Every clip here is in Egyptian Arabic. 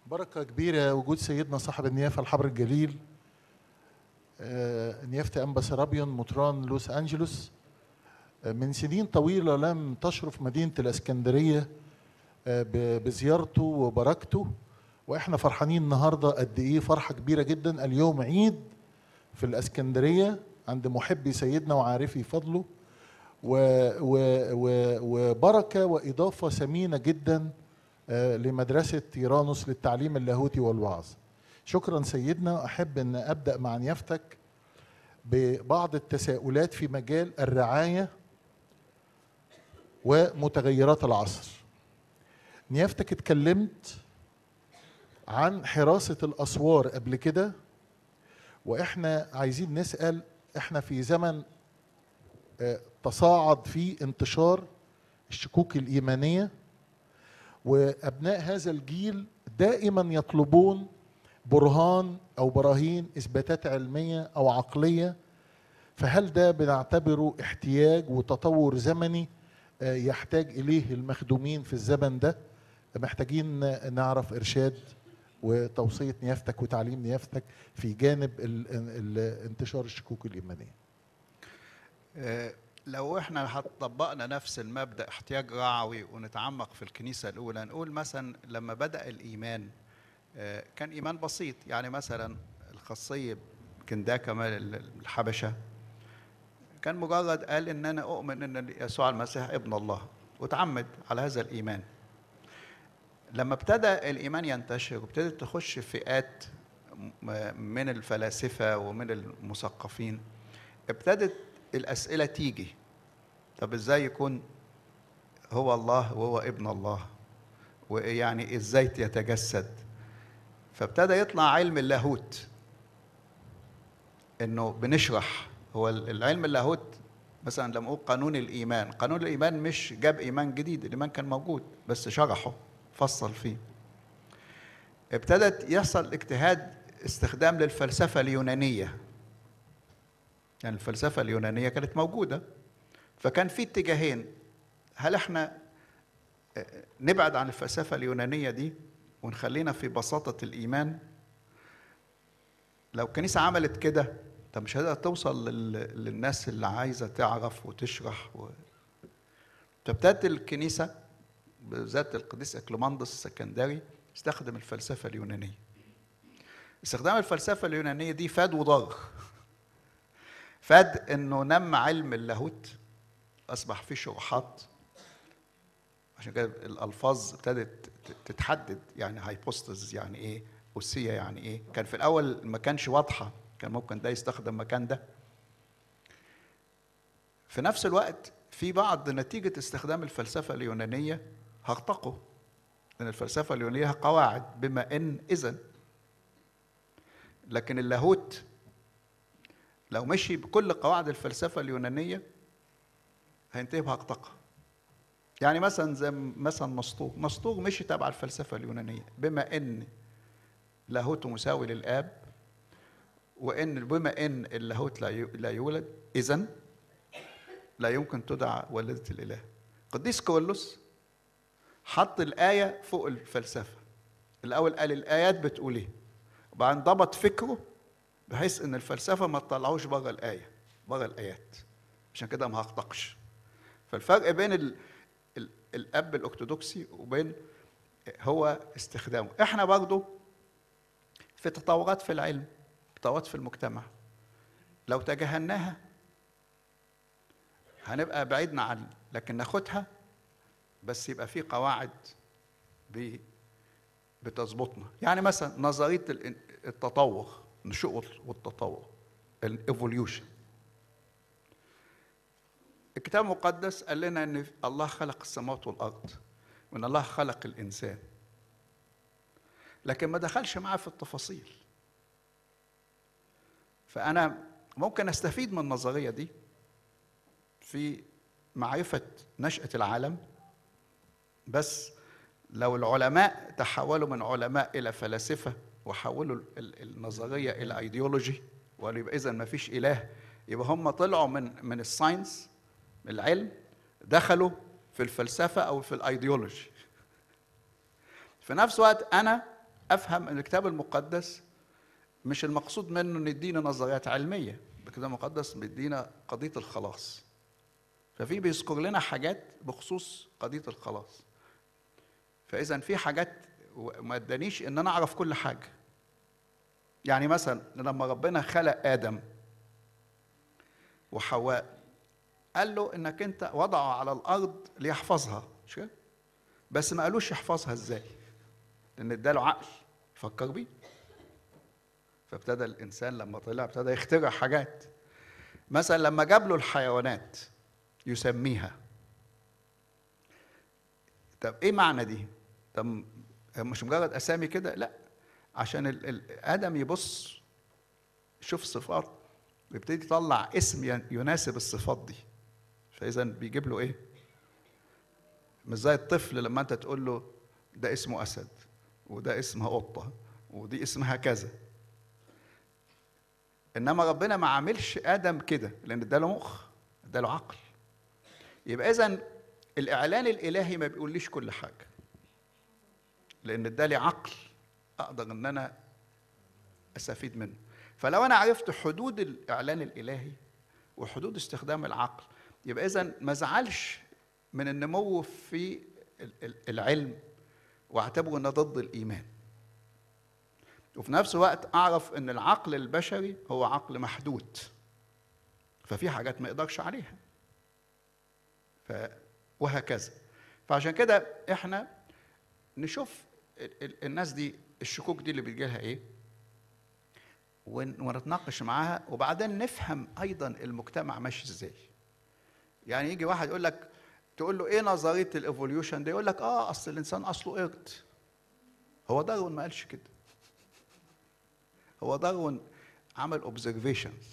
بركة كبيرة وجود سيدنا صاحب النيافة الحبر الجليل آه، نيافة أنبا سرابيون مطران لوس أنجلوس آه، من سنين طويلة لم تشرف مدينة الإسكندرية آه، ب- بزيارته وبركته وإحنا فرحانين النهاردة قد إيه فرحة كبيرة جدا اليوم عيد في الإسكندرية عند محبي سيدنا وعارفي فضله و و و وبركة وإضافة ثمينة جدا آه، لمدرسة تيرانوس للتعليم اللاهوتي والوعظ شكرا سيدنا أحب أن أبدأ مع نيافتك ببعض التساؤلات في مجال الرعاية ومتغيرات العصر نيافتك اتكلمت عن حراسة الأسوار قبل كده وإحنا عايزين نسأل إحنا في زمن آه، تصاعد فيه انتشار الشكوك الإيمانية وابناء هذا الجيل دائما يطلبون برهان او براهين اثباتات علميه او عقليه فهل ده بنعتبره احتياج وتطور زمني آه، يحتاج اليه المخدومين في الزمن ده محتاجين نعرف ارشاد وتوصيه نيافتك وتعليم نيافتك في جانب ال- ال- انتشار الشكوك الايمانيه آه، لو احنا طبقنا نفس المبدا احتياج رعوي ونتعمق في الكنيسه الاولى نقول مثلا لما بدا الايمان آه، كان ايمان بسيط يعني مثلا الخاصيه كنداكا مال الحبشه كان مجرد قال ان انا اؤمن ان يسوع المسيح ابن الله وتعمد على هذا الايمان لما ابتدى الايمان ينتشر وابتدت تخش فئات م- من الفلاسفه ومن المثقفين ابتدت الاسئله تيجي طب ازاي يكون هو الله وهو ابن الله ويعني ازاي يتجسد فابتدى يطلع علم اللاهوت انه بنشرح هو العلم اللاهوت مثلا لما اقول قانون الايمان قانون الايمان مش جاب ايمان جديد الايمان كان موجود بس شرحه فصل فيه ابتدت يحصل اجتهاد استخدام للفلسفه اليونانيه يعني الفلسفه اليونانيه كانت موجوده فكان في اتجاهين هل احنا آه، نبعد عن الفلسفه اليونانيه دي ونخلينا في بساطه الايمان لو الكنيسه عملت كده طب مش هتقدر توصل لل- للناس اللي عايزه تعرف وتشرح و... فابتدت الكنيسه بالذات القديس اكليماندس السكندري استخدم الفلسفه اليونانيه استخدام الفلسفه اليونانيه دي فاد وضر فاد انه نم علم اللاهوت اصبح فيه شروحات عشان كده الالفاظ ابتدت تتحدد يعني هايبوستز يعني ايه اوسيه يعني ايه كان في الاول ما كانش واضحه كان ممكن ده يستخدم مكان ده في نفس الوقت في بعض نتيجه استخدام الفلسفه اليونانيه هرطقوا لان الفلسفه اليونانيه لها قواعد بما ان اذا لكن اللاهوت لو مشي بكل قواعد الفلسفه اليونانيه هينتهي بهقطقه يعني مثلا زي مثلا نسطور نسطور مشي تبع الفلسفه اليونانيه بما ان لاهوته مساوي للاب وان بما ان اللاهوت لا يو- لا يولد اذا لا يمكن تدعى والده الاله قديس كولوس حط الايه فوق الفلسفه الاول قال الايات بتقول ايه وبعدين ضبط فكره بحيث ان الفلسفه ما تطلعوش بره الايه بره الايات عشان كده ما هقطقش فالفرق بين ال... ال... الاب الارثوذكسي وبين هو استخدامه احنا برضو في تطورات في العلم تطورات في المجتمع لو تجاهلناها هنبقى بعيدنا عن لكن ناخدها بس يبقى في قواعد ب- بتظبطنا يعني مثلا نظريه الان- التطور النشوء والتطور الايفوليوشن الكتاب المقدس قال لنا ان الله خلق السماوات والارض وان الله خلق الانسان لكن ما دخلش معاه في التفاصيل فانا ممكن استفيد من النظريه دي في معرفه نشاه العالم بس لو العلماء تحولوا من علماء الى فلاسفه وحولوا ال- النظريه الى ايديولوجي وقالوا يبقى اذا ما فيش اله يبقى هم طلعوا من من الساينس من العلم دخلوا في الفلسفه او في الايديولوجي في نفس الوقت انا افهم ان الكتاب المقدس مش المقصود منه ان يدينا نظريات علميه الكتاب المقدس بيدينا قضيه الخلاص ففي بيذكر لنا حاجات بخصوص قضيه الخلاص فاذا في حاجات ما ادانيش ان انا اعرف كل حاجه يعني مثلا لما ربنا خلق ادم وحواء قال له انك انت وضعه على الارض ليحفظها مش كده بس ما قالوش يحفظها ازاي لان اداله عقل يفكر بيه فابتدى الانسان لما طلع ابتدى يخترع حاجات مثلا لما جاب له الحيوانات يسميها طب ايه معنى دي طب مش مجرد اسامي كده لا عشان ال- ال- ادم يبص يشوف صفات ويبتدي يطلع اسم ين- يناسب الصفات دي فاذا بيجيب له ايه مش زي الطفل لما انت تقول له ده اسمه اسد وده اسمها قطه ودي اسمها كذا انما ربنا ما عاملش ادم كده لان اداله مخ اداله عقل يبقى اذا الاعلان الالهي ما بيقوليش كل حاجه لان ادالي عقل اقدر ان انا استفيد منه فلو انا عرفت حدود الاعلان الالهي وحدود استخدام العقل يبقى اذا ما ازعلش من النمو في ال- ال- العلم واعتبره انه ضد الايمان وفي نفس الوقت اعرف ان العقل البشري هو عقل محدود ففي حاجات ما يقدرش عليها ف وهكذا فعشان كده احنا نشوف ال- ال- الناس دي الشكوك دي اللي بتجي لها ايه ون- ونتناقش معاها وبعدين نفهم ايضا المجتمع ماشي ازاي يعني يجي واحد يقول لك تقول له ايه نظريه الايفوليوشن ده يقول لك اه اصل الانسان اصله قرد هو داروين ما قالش كده هو داروين عمل اوبزرفيشنز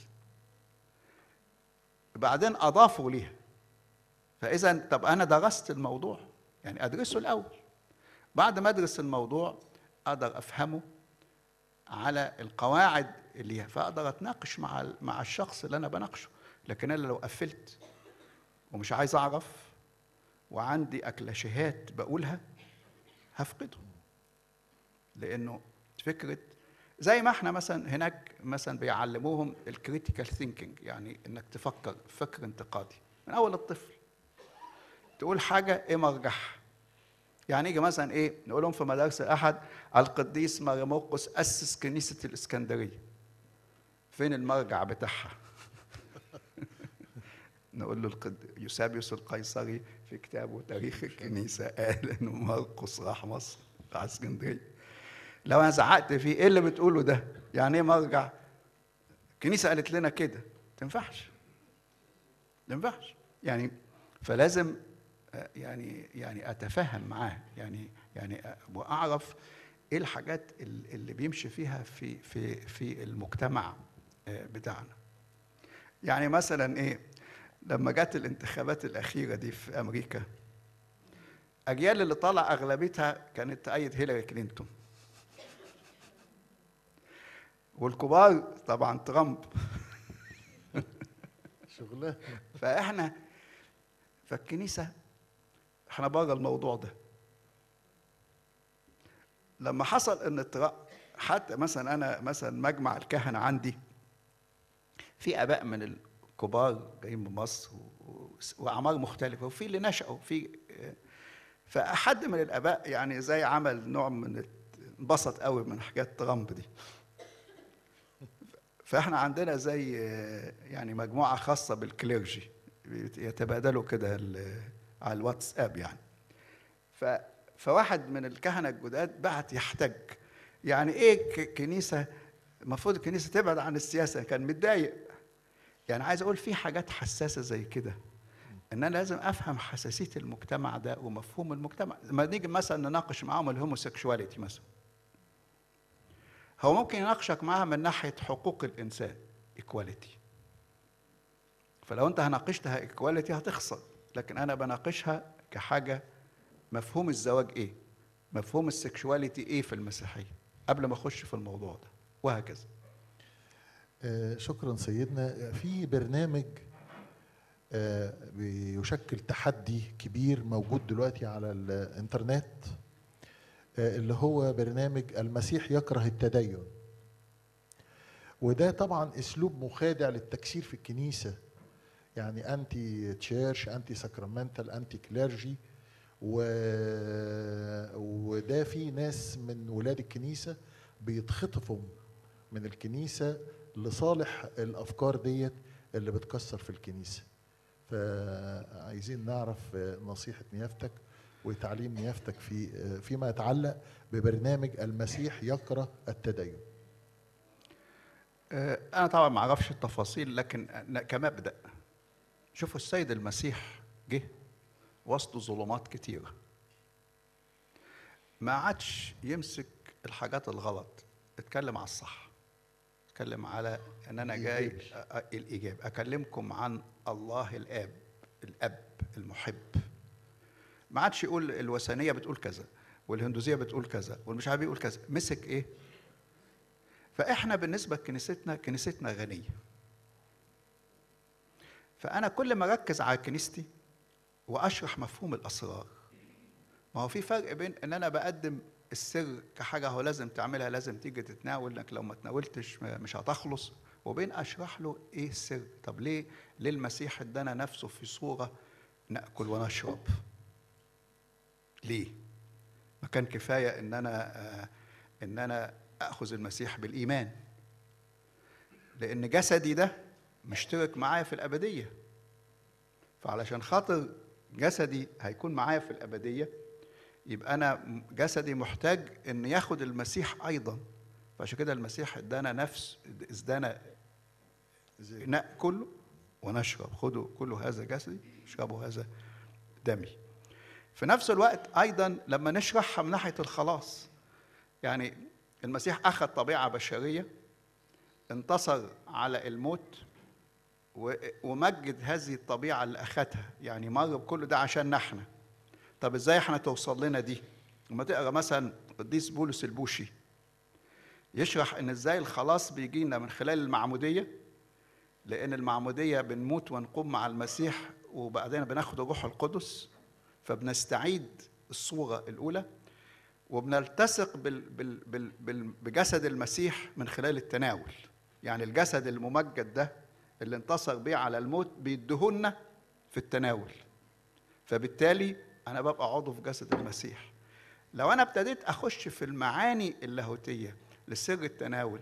بعدين اضافوا ليها فاذا طب انا درست الموضوع يعني ادرسه الاول بعد ما ادرس الموضوع اقدر افهمه على القواعد اللي هي فاقدر اتناقش مع ال- مع الشخص اللي انا بناقشه لكن انا لو قفلت ومش عايز اعرف وعندي اكلاشيهات بقولها هفقده لانه فكره زي ما احنا مثلا هناك مثلا بيعلموهم الكريتيكال ثينكينج يعني انك تفكر فكر انتقادي من اول الطفل تقول حاجه ايه مرجعها يعني يجي مثلا ايه نقول لهم في مدارس الاحد القديس مريموقس اسس كنيسه الاسكندريه فين المرجع بتاعها نقول له القد... يوسابيوس القيصري في كتابه تاريخ الكنيسه قال انه مرقس راح مصر راح اسكندريه لو انا زعقت فيه ايه اللي بتقوله ده يعني ايه مرجع الكنيسه قالت لنا كده تنفعش تنفعش يعني فلازم آه، يعني يعني اتفهم معاه يعني يعني آه، واعرف ايه الحاجات ال- اللي بيمشي فيها في في في المجتمع آه، بتاعنا يعني مثلا ايه لما جت الانتخابات الاخيره دي في امريكا اجيال اللي طالع اغلبيتها كانت تأيد هيلاري كلينتون والكبار طبعا ترامب شغلانه فاحنا فالكنيسه احنا بره الموضوع ده لما حصل ان ترا- حتى مثلا انا مثلا مجمع الكهنه عندي في اباء من الكبار جايين من مصر و- و- واعمار مختلفه وفي اللي نشأوا في فحد من الاباء يعني زي عمل نوع من الت- انبسط قوي من حكايه ترامب دي فاحنا عندنا زي آه، يعني مجموعه خاصه بالكليرجي يتبادلوا كده ال- على الواتساب يعني ف فواحد من الكهنه الجداد بعت يحتج يعني ايه ك- كنيسه المفروض الكنيسه تبعد عن السياسه كان متضايق يعني عايز اقول في حاجات حساسه زي كده ان انا لازم افهم حساسيه المجتمع ده ومفهوم المجتمع لما نيجي مثلا نناقش معاهم الهوموسيكشواليتي مثلا هو ممكن يناقشك معاها من ناحيه حقوق الانسان ايكواليتي فلو انت هناقشتها ايكواليتي هتخسر لكن انا بناقشها كحاجه مفهوم الزواج ايه مفهوم السكشواليتي ايه في المسيحيه قبل ما اخش في الموضوع ده وهكذا آه، شكرا سيدنا في برنامج آه، بيشكل تحدي كبير موجود دلوقتي على الانترنت آه، اللي هو برنامج المسيح يكره التدين وده طبعا اسلوب مخادع للتكسير في الكنيسه يعني انتي تشيرش انتي ساكرامنتال انتي كليرجي و... وده في ناس من ولاد الكنيسه بيتخطفوا من الكنيسه لصالح الافكار ديت اللي بتكسر في الكنيسه فعايزين نعرف نصيحه نيافتك وتعليم نيافتك في فيما يتعلق ببرنامج المسيح يكره التدين آه، انا طبعا ما اعرفش التفاصيل لكن أنا كمبدا شوفوا السيد المسيح جه وسط ظلمات كتيره ما عادش يمسك الحاجات الغلط اتكلم على الصح اتكلم على ان انا جاي الإيجابي. أ- أ- الايجاب اكلمكم عن الله الاب الاب المحب ما عادش يقول الوثنيه بتقول كذا والهندوسيه بتقول كذا والمش عارف يقول كذا مسك ايه فاحنا بالنسبه لكنيستنا كنيستنا غنيه فانا كل ما اركز على كنيستي واشرح مفهوم الاسرار ما هو في فرق بين ان انا بقدم السر كحاجه هو لازم تعملها لازم تيجي تتناول انك لو ما تناولتش م- مش هتخلص وبين اشرح له ايه السر طب ليه ليه المسيح ادانا نفسه في صوره ناكل ونشرب ليه ما كان كفايه ان انا آه، ان انا اخذ المسيح بالايمان لان جسدي ده مشترك معايا في الابديه فعلشان خاطر جسدي هيكون معايا في الابديه يبقى انا جسدي محتاج ان ياخد المسيح ايضا فعشان كده المسيح ادانا نفس ادانا ناكل ونشرب خذوا كل هذا جسدي اشربوا هذا دمي في نفس الوقت ايضا لما نشرحها من ناحيه الخلاص يعني المسيح اخذ طبيعه بشريه انتصر على الموت و- ومجد هذه الطبيعه اللي اخذها يعني مر بكل ده عشان احنا طب ازاي احنا توصل لنا دي لما تقرا مثلا قديس بولس البوشي يشرح ان ازاي الخلاص بيجينا من خلال المعموديه لان المعموديه بنموت ونقوم مع المسيح وبعدين بناخد الروح القدس فبنستعيد الصوره الاولى وبنلتصق بال بال بال بال بجسد المسيح من خلال التناول يعني الجسد الممجد ده اللي انتصر بيه على الموت بيدهنا في التناول فبالتالي انا ببقى عضو في جسد المسيح لو انا ابتديت اخش في المعاني اللاهوتيه لسر التناول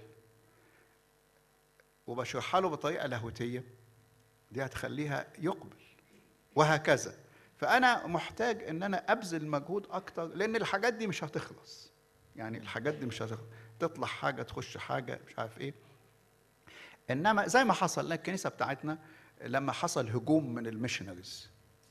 وبشرحها له بطريقه لاهوتيه دي هتخليها يقبل وهكذا فانا محتاج ان انا ابذل مجهود اكتر لان الحاجات دي مش هتخلص يعني الحاجات دي مش هتخلص تطلع حاجه تخش حاجه مش عارف ايه انما زي ما حصل لنا الكنيسه بتاعتنا لما حصل هجوم من الميشنريز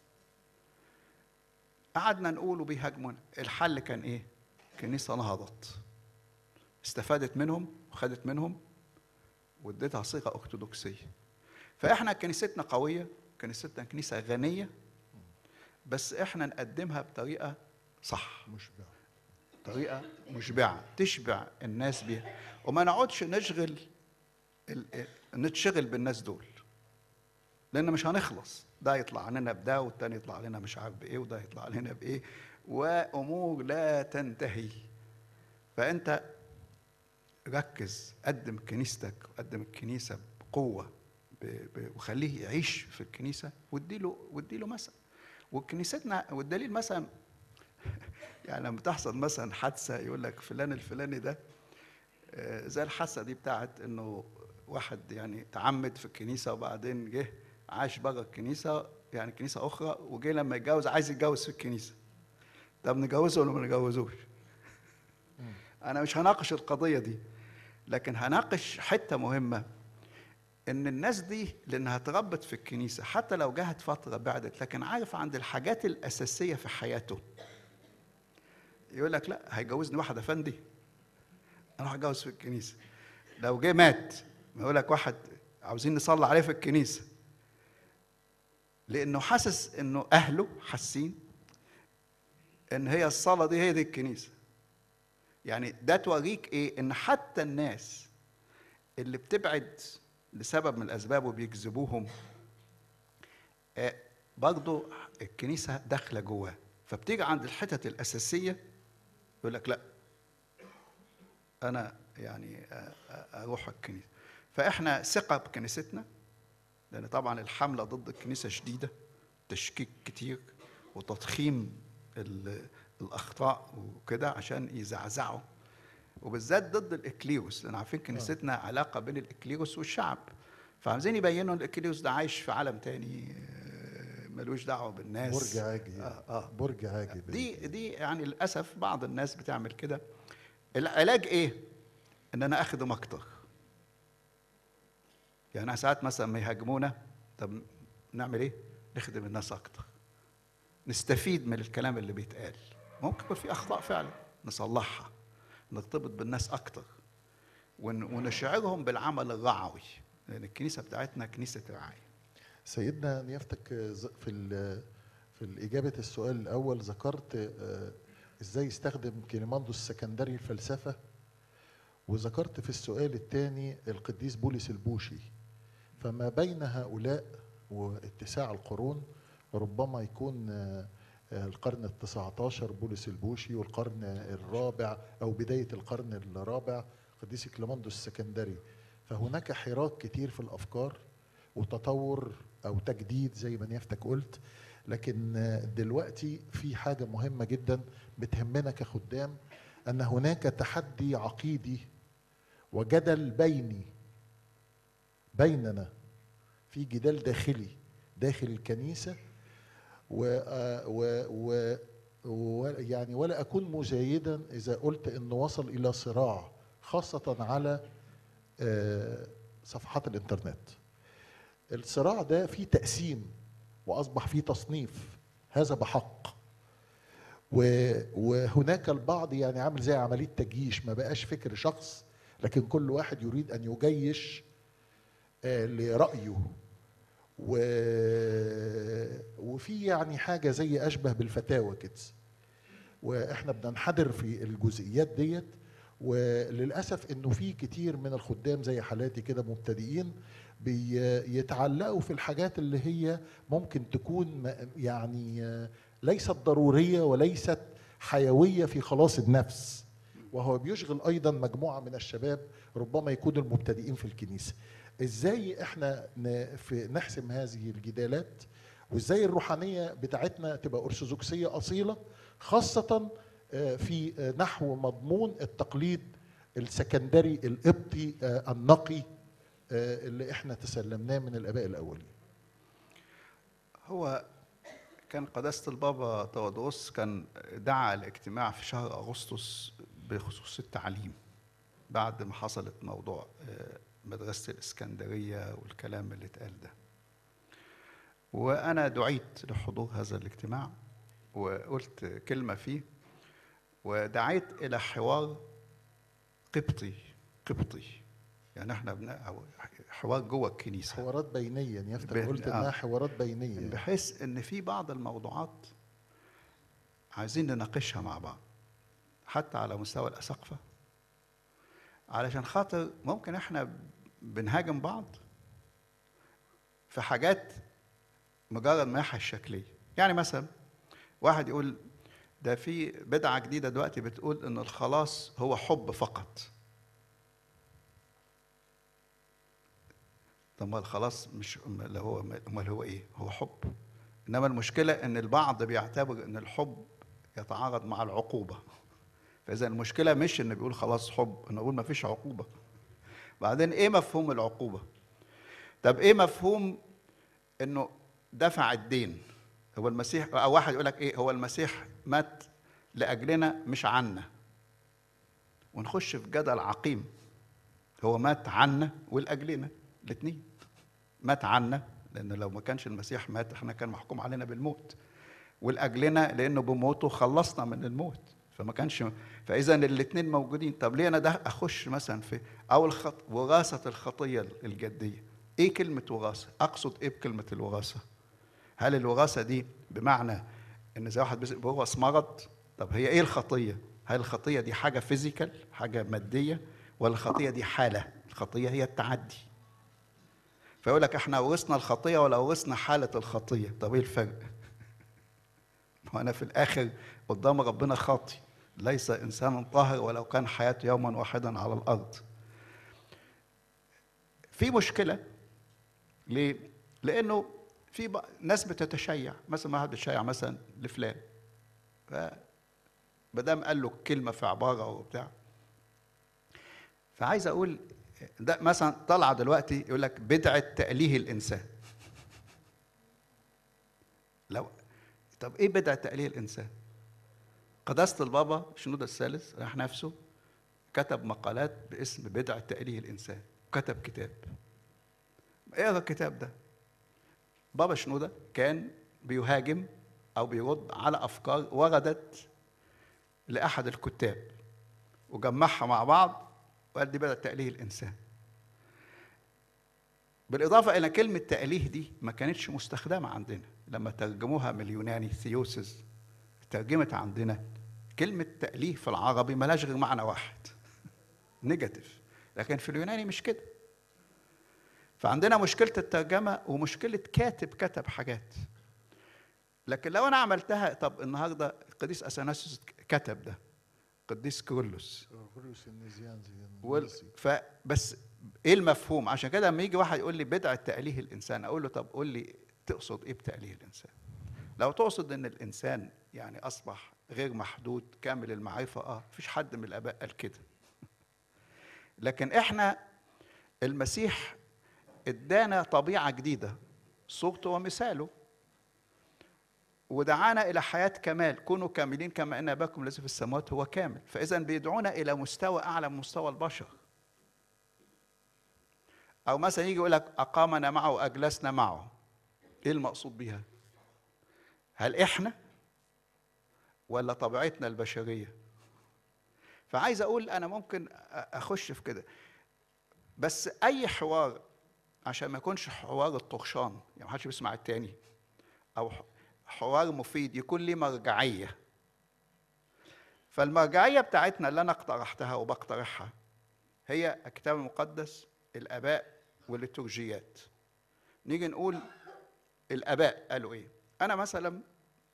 قعدنا نقول وبيهاجمونا الحل كان ايه الكنيسه نهضت استفادت منهم وخدت منهم واديتها صيغه ارثوذكسيه فاحنا كنيستنا قويه كنيستنا كنيسه غنيه بس احنا نقدمها بطريقه صح مشبع طريقه مشبعه تشبع الناس بيها وما نقعدش نشغل ال- نتشغل بالناس دول لان مش هنخلص ده يطلع لنا بده والتاني يطلع لنا مش عارف بايه وده يطلع لنا بايه وامور لا تنتهي فانت ركز قدم كنيستك وقدم الكنيسه بقوه ب... ب... وخليه يعيش في الكنيسه واديله واديله مثل وكنيستنا والدليل مثلا يعني لما تحصل مثلا حادثه يقول لك فلان الفلاني ده آه، زي الحادثه دي بتاعت انه واحد يعني تعمد في الكنيسه وبعدين جه عاش بره الكنيسه يعني كنيسه اخرى وجه لما يتجوز عايز يتجوز في الكنيسه طب نجوزه ولا ما نجوزوش؟ انا مش هناقش القضيه دي لكن هناقش حته مهمه ان الناس دي لانها اتربت في الكنيسه حتى لو جهت فتره بعدت لكن عارف عند الحاجات الاساسيه في حياته يقول لك لا هيجوزني واحد افندي انا هتجوز في الكنيسه لو جه مات يقول لك واحد عاوزين نصلي عليه في الكنيسه لانه حاسس انه اهله حاسين ان هي الصلاه دي هي دي الكنيسه يعني ده توريك ايه ان حتى الناس اللي بتبعد لسبب من الاسباب وبيجذبوهم آه، برضو الكنيسه داخله جواه فبتيجي عند الحتت الاساسيه يقول لك لا انا يعني أ- أ- اروح الكنيسه فاحنا ثقه بكنيستنا لان طبعا الحمله ضد الكنيسه شديده تشكيك كتير وتضخيم ال- الاخطاء وكده عشان يزعزعوا وبالذات ضد الاكليروس لان عارفين كنيستنا علاقه بين الاكليروس والشعب فعايزين يبينوا ان الاكليروس ده عايش في عالم تاني آه، ملوش دعوه بالناس برج عاجي آه آه. برج عاجي دي دي يعني للاسف بعض الناس بتعمل كده العلاج ايه ان انا اخدم اكتر يعني ساعات مثلا ما يهاجمونا طب نعمل ايه نخدم الناس اكتر نستفيد من الكلام اللي بيتقال ممكن يكون في اخطاء فعلا نصلحها نرتبط بالناس اكتر ون- ونشعرهم بالعمل الرعوي لان الكنيسه بتاعتنا كنيسه رعايه سيدنا نيافتك ز- في ال- في إجابة السؤال الأول ذكرت آه، إزاي يستخدم كليماندوس السكندري الفلسفة وذكرت في السؤال الثاني القديس بولس البوشي فما بين هؤلاء واتساع القرون ربما يكون آه، آه، القرن التسعة عشر بولس البوشي والقرن الرابع أو بداية القرن الرابع قديس كليماندوس السكندري فهناك حراك كتير في الأفكار وتطور او تجديد زي ما نيافتك قلت لكن دلوقتي في حاجه مهمه جدا بتهمنا كخدام ان هناك تحدي عقيدي وجدل بيني بيننا في جدال داخلي داخل الكنيسه و, و, و و يعني ولا اكون مزايدا اذا قلت انه وصل الى صراع خاصه على آه، صفحات الانترنت الصراع ده فيه تقسيم واصبح فيه تصنيف هذا بحق و- وهناك البعض يعني عامل زي عمليه تجييش ما بقاش فكر شخص لكن كل واحد يريد ان يجيش آه، لرايه و... وفي يعني حاجه زي اشبه بالفتاوى كده واحنا بننحدر في الجزئيات ديت وللاسف انه في كتير من الخدام زي حالاتي كده مبتدئين بيتعلقوا في الحاجات اللي هي ممكن تكون م- يعني آه، ليست ضروريه وليست حيويه في خلاص النفس وهو بيشغل ايضا مجموعه من الشباب ربما يكونوا المبتدئين في الكنيسه ازاي احنا ن- في نحسم هذه الجدالات وازاي الروحانيه بتاعتنا تبقى ارثوذكسيه اصيله خاصه آه، في آه، نحو مضمون التقليد السكندري القبطي آه، النقي آه، اللي احنا تسلمناه من الاباء الاولين هو كان قداسة البابا تودروس كان دعا الاجتماع في شهر أغسطس بخصوص التعليم بعد ما حصلت موضوع آه، مدرسة الإسكندرية والكلام اللي اتقال ده وأنا دعيت لحضور هذا الاجتماع وقلت كلمة فيه ودعيت إلى حوار قبطي قبطي يعني احنا بن- أو حوار جوه الكنيسة حوارات بينيه يفتح بين- قلت آه. انها حوارات بينيه بحيث ان في بعض الموضوعات عايزين نناقشها مع بعض حتى على مستوى الاساقفه علشان خاطر ممكن احنا بنهاجم بعض في حاجات مجرد مناحة الشكلية يعني مثلا واحد يقول ده في بدعة جديدة دلوقتي بتقول ان الخلاص هو حب فقط طب ما الخلاص مش امال هو امال هو ايه؟ هو حب انما المشكله ان البعض بيعتبر ان الحب يتعارض مع العقوبه فاذا المشكله مش ان بيقول خلاص حب انه بيقول ما فيش عقوبه بعدين ايه مفهوم العقوبه طب ايه مفهوم انه دفع الدين هو المسيح او واحد يقول لك ايه هو المسيح مات لاجلنا مش عنا ونخش في جدل عقيم هو مات عنا ولاجلنا الاثنين مات عنا لان لو ما كانش المسيح مات احنا كان محكوم علينا بالموت ولاجلنا لانه بموته خلصنا من الموت فما كانش فاذا الاثنين موجودين طب ليه انا ده اخش مثلا في او الخط وراثه الخطيه الجديه ايه كلمه وراثه اقصد ايه بكلمه الوراثه هل الوراثه دي بمعنى ان زي واحد بيورث مرض طب هي ايه الخطيه هل الخطيه دي حاجه فيزيكال حاجه ماديه ولا الخطيه دي حاله الخطيه هي التعدي فيقول لك احنا ورثنا الخطيه ولا ورثنا حاله الخطيه طب ايه الفرق ما انا في الاخر قدام ربنا خاطي ليس انسانا طاهر ولو كان حياته يوما واحدا على الارض في مشكله ليه لانه في بق- ناس بتتشيع مثلا واحد بيتشيع مثلا لفلان ف مادام قال له كلمه في عباره وبتاع فعايز اقول ده مثلا طلع دلوقتي يقول لك بدعه تأليه الانسان لو طب ايه بدعه تأليه الانسان قداسه البابا شنودة الثالث راح نفسه كتب مقالات باسم بدعه تأليه الانسان كتب كتاب اقرا الكتاب ده بابا شنودة كان بيهاجم او بيرد على افكار وردت لاحد الكتاب وجمعها مع بعض وقال دي بدأ تأليه الإنسان بالإضافة إلى كلمة تأليه دي ما كانتش مستخدمة عندنا لما ترجموها من اليوناني ثيوسز ترجمت عندنا كلمة تأليه في العربي ملهاش غير معنى واحد نيجاتيف لكن في اليوناني مش كده فعندنا مشكلة الترجمة ومشكلة كاتب كتب حاجات لكن لو أنا عملتها طب النهاردة القديس أثناسيوس كتب ده قديس كرولوس غريوس النزيانزي وال... فبس ايه المفهوم عشان كده لما يجي واحد يقول لي بدعه تأليه الانسان اقول له طب قول لي تقصد ايه بتأليه الانسان لو تقصد ان الانسان يعني اصبح غير محدود كامل المعرفه اه مفيش حد من الاباء قال كده لكن احنا المسيح ادانا طبيعه جديده صورته ومثاله ودعانا الى حياه كمال كونوا كاملين كما ان اباكم الذي في السماوات هو كامل فاذا بيدعونا الى مستوى اعلى من مستوى البشر او مثلا يجي يقول لك اقامنا معه واجلسنا معه ايه المقصود بيها هل احنا ولا طبيعتنا البشريه فعايز اقول انا ممكن اخش في كده بس اي حوار عشان ما يكونش حوار الطغشان يعني محدش بيسمع التاني او حوار مفيد يكون ليه مرجعيه فالمرجعيه بتاعتنا اللي انا اقترحتها وبقترحها هي الكتاب المقدس الاباء والليتورجيات نيجي نقول الاباء قالوا ايه انا مثلا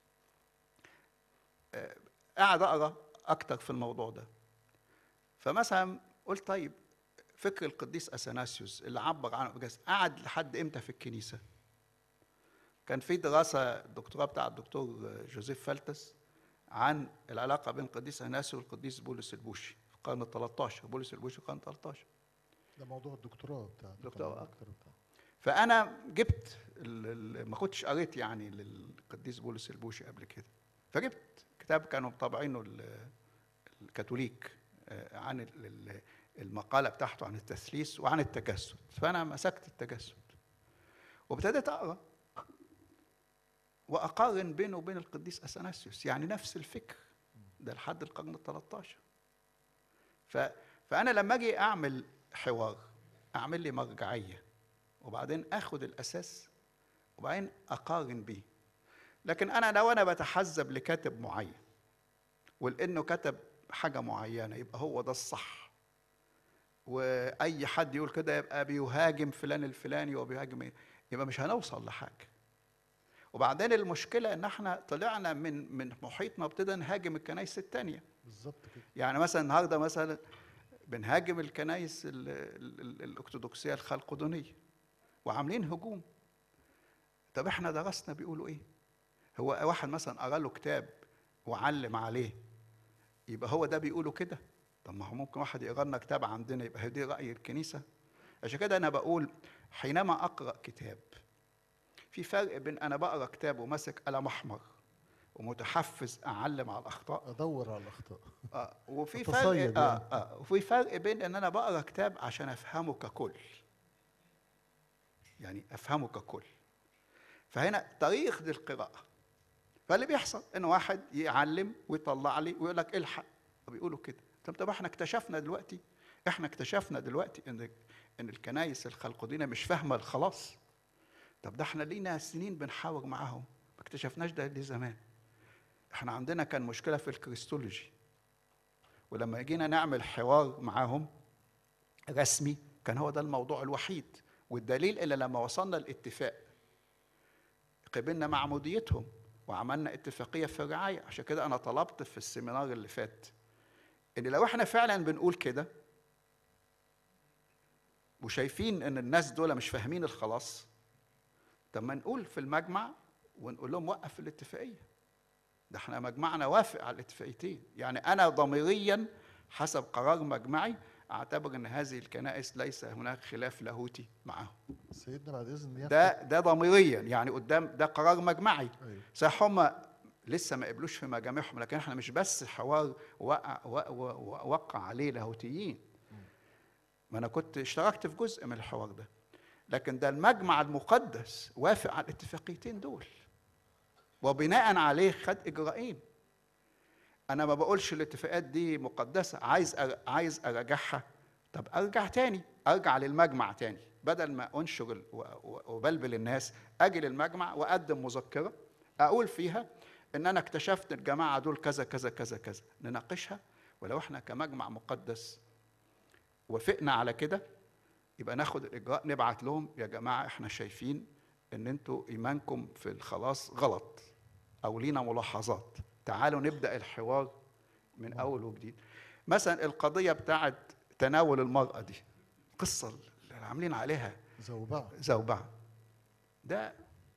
قاعد اقرا اكتر في الموضوع ده فمثلا قلت طيب فكر القديس اثناسيوس اللي عبر عنه بجس قعد لحد امتى في الكنيسه كان في دراسه الدكتوراه بتاع الدكتور جوزيف فلتس عن العلاقه بين القديس اثناسيوس والقديس بولس البوشي في القرن ال 13 بولس البوشي في القرن 13 ده موضوع الدكتوراه بتاع دكتوراه. الدكتوراه بتاع فانا جبت ال- ال- ما كنتش قريت يعني للقديس بولس البوشي قبل كده فجبت كتاب كانوا مطبعينه ال- الكاثوليك آه، عن ال- ال- المقاله بتاعته عن التثليث وعن التجسد فانا مسكت التجسد وابتديت اقرا واقارن بينه وبين القديس اثناسيوس يعني نفس الفكر ده لحد القرن ال 13 ف فانا لما اجي اعمل حوار اعمل لي مرجعيه وبعدين اخد الاساس وبعدين اقارن بيه لكن انا لو انا بتحزب لكاتب معين ولانه كتب حاجه معينه يبقى هو ده الصح واي حد يقول كده يبقى بيهاجم فلان الفلاني وبيهاجم إيه؟ يبقى مش هنوصل لحاجه وبعدين المشكله ان احنا طلعنا من من محيطنا وابتدى نهاجم الكنائس التانيه بالظبط كده يعني مثلا النهارده مثلا بنهاجم الكنائس ال- ال- ال- الارثوذكسيه الخلقدونيه وعاملين هجوم طب احنا درسنا بيقولوا ايه هو واحد مثلا قرا له كتاب وعلم عليه يبقى هو ده بيقوله كده طب ما هو ممكن واحد يقرا لنا كتاب عندنا يبقى هي دي راي الكنيسه عشان كده انا بقول حينما اقرا كتاب في فرق بين انا بقرا كتاب وماسك قلم احمر ومتحفز اعلم على الاخطاء ادور على الاخطاء اه وفي تتصيد فرق يعني. اه اه وفي فرق بين ان انا بقرا كتاب عشان افهمه ككل يعني افهمه ككل فهنا طريقه القراءه فاللي بيحصل ان واحد يعلم ويطلع لي ويقول لك الحق بيقولوا كده طب طب احنا اكتشفنا دلوقتي احنا اكتشفنا دلوقتي ان ان الكنايس الخلقدينه مش فاهمه الخلاص طب ده احنا لينا سنين بنحاور معاهم ما اكتشفناش ده ليه زمان احنا عندنا كان مشكله في الكريستولوجي ولما جينا نعمل حوار معاهم رسمي كان هو ده الموضوع الوحيد والدليل الا لما وصلنا الاتفاق قبلنا معموديتهم وعملنا اتفاقيه في الرعايه عشان كده انا طلبت في السيمينار اللي فات ان لو احنا فعلا بنقول كده وشايفين ان الناس دول مش فاهمين الخلاص طب ما نقول في المجمع ونقول لهم وقف الاتفاقيه ده احنا مجمعنا وافق على الاتفاقيتين يعني انا ضميريا حسب قرار مجمعي اعتبر ان هذه الكنائس ليس هناك خلاف لاهوتي معهم سيدنا بعد اذن نيافتك ده ده ضميريا يعني قدام ده قرار مجمعي أيوة. صح هم لسه ما قبلوش في مجامعهم لكن احنا مش بس حوار وقع وقع, وقع عليه لاهوتيين ما انا كنت اشتركت في جزء من الحوار ده لكن ده المجمع المقدس وافق على الاتفاقيتين دول وبناء عليه خد اجراءين انا ما بقولش الاتفاقات دي مقدسه عايز أر... عايز اراجعها طب ارجع تاني ارجع للمجمع تاني بدل ما انشر ال- و- و- وبلبل الناس اجي للمجمع واقدم مذكره اقول فيها ان انا اكتشفت الجماعه دول كذا كذا كذا كذا نناقشها ولو احنا كمجمع مقدس وافقنا على كده يبقى ناخد الاجراء نبعت لهم يا جماعه احنا شايفين ان انتوا ايمانكم في الخلاص غلط او لينا ملاحظات تعالوا نبدا الحوار من اول وجديد مثلا القضيه بتاعت تناول المراه دي قصه اللي عاملين عليها زوبعة زوبعه ده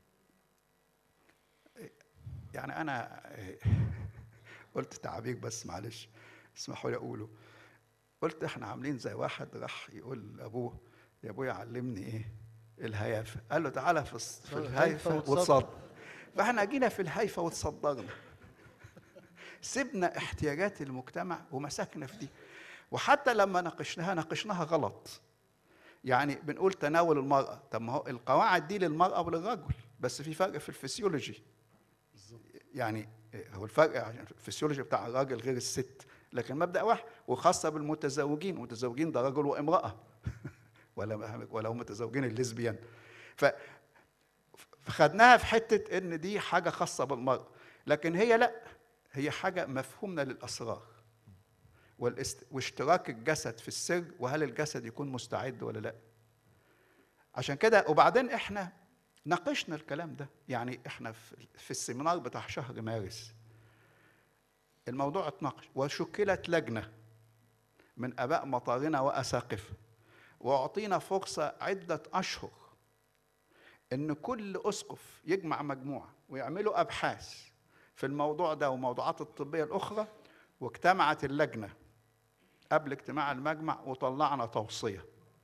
يعني انا قلت تعبير بس معلش اسمحوا لي اقوله قلت احنا عاملين زي واحد راح يقول لابوه يا ابويا علمني ايه الهيافه قال له تعالى في الص- في الهيفة الهيفه وتصدر. وتصدر فاحنا جينا في الهيفه وتصدرنا سيبنا احتياجات المجتمع ومسكنا في دي وحتى لما ناقشناها ناقشناها غلط يعني بنقول تناول المرأة طب ما هو القواعد دي للمرأة وللرجل بس في فرق في الفسيولوجي يعني هو الفرق عشان الفسيولوجي بتاع الراجل غير الست لكن مبدأ واحد وخاصة بالمتزوجين المتزوجين ده رجل وامرأة ولا ولا هم متزوجين الليزبيان ف فخدناها في حتة إن دي حاجة خاصة بالمرأة لكن هي لا هي حاجة مفهومنا للأسرار والاست... واشتراك الجسد في السر وهل الجسد يكون مستعد ولا لا عشان كده وبعدين احنا ناقشنا الكلام ده يعني احنا في, في السيمينار بتاع شهر مارس الموضوع اتناقش وشكلت لجنة من آباء مطارنا وأساقفة وأعطينا فرصة عدة أشهر إن كل أسقف يجمع مجموعة ويعملوا أبحاث في الموضوع ده والموضوعات الطبية الأخرى واجتمعت اللجنة قبل اجتماع المجمع وطلعنا توصية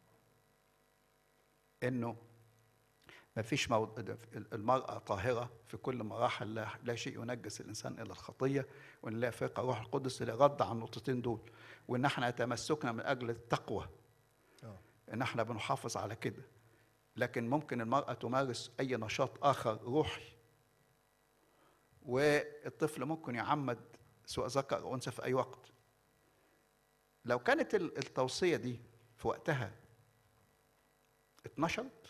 إنه ما فيش مو... المرأة طاهرة في كل مراحل لا, لا شيء ينجس الإنسان إلا الخطية وإن لا فقه روح القدس اللي رد على النقطتين دول وإن احنا تمسكنا من أجل التقوى آه. إن احنا بنحافظ على كده لكن ممكن المرأة تمارس أي نشاط آخر روحي والطفل ممكن يعمد سواء ذكر أو أنثى في أي وقت لو كانت ال- التوصية دي في وقتها اتنشرت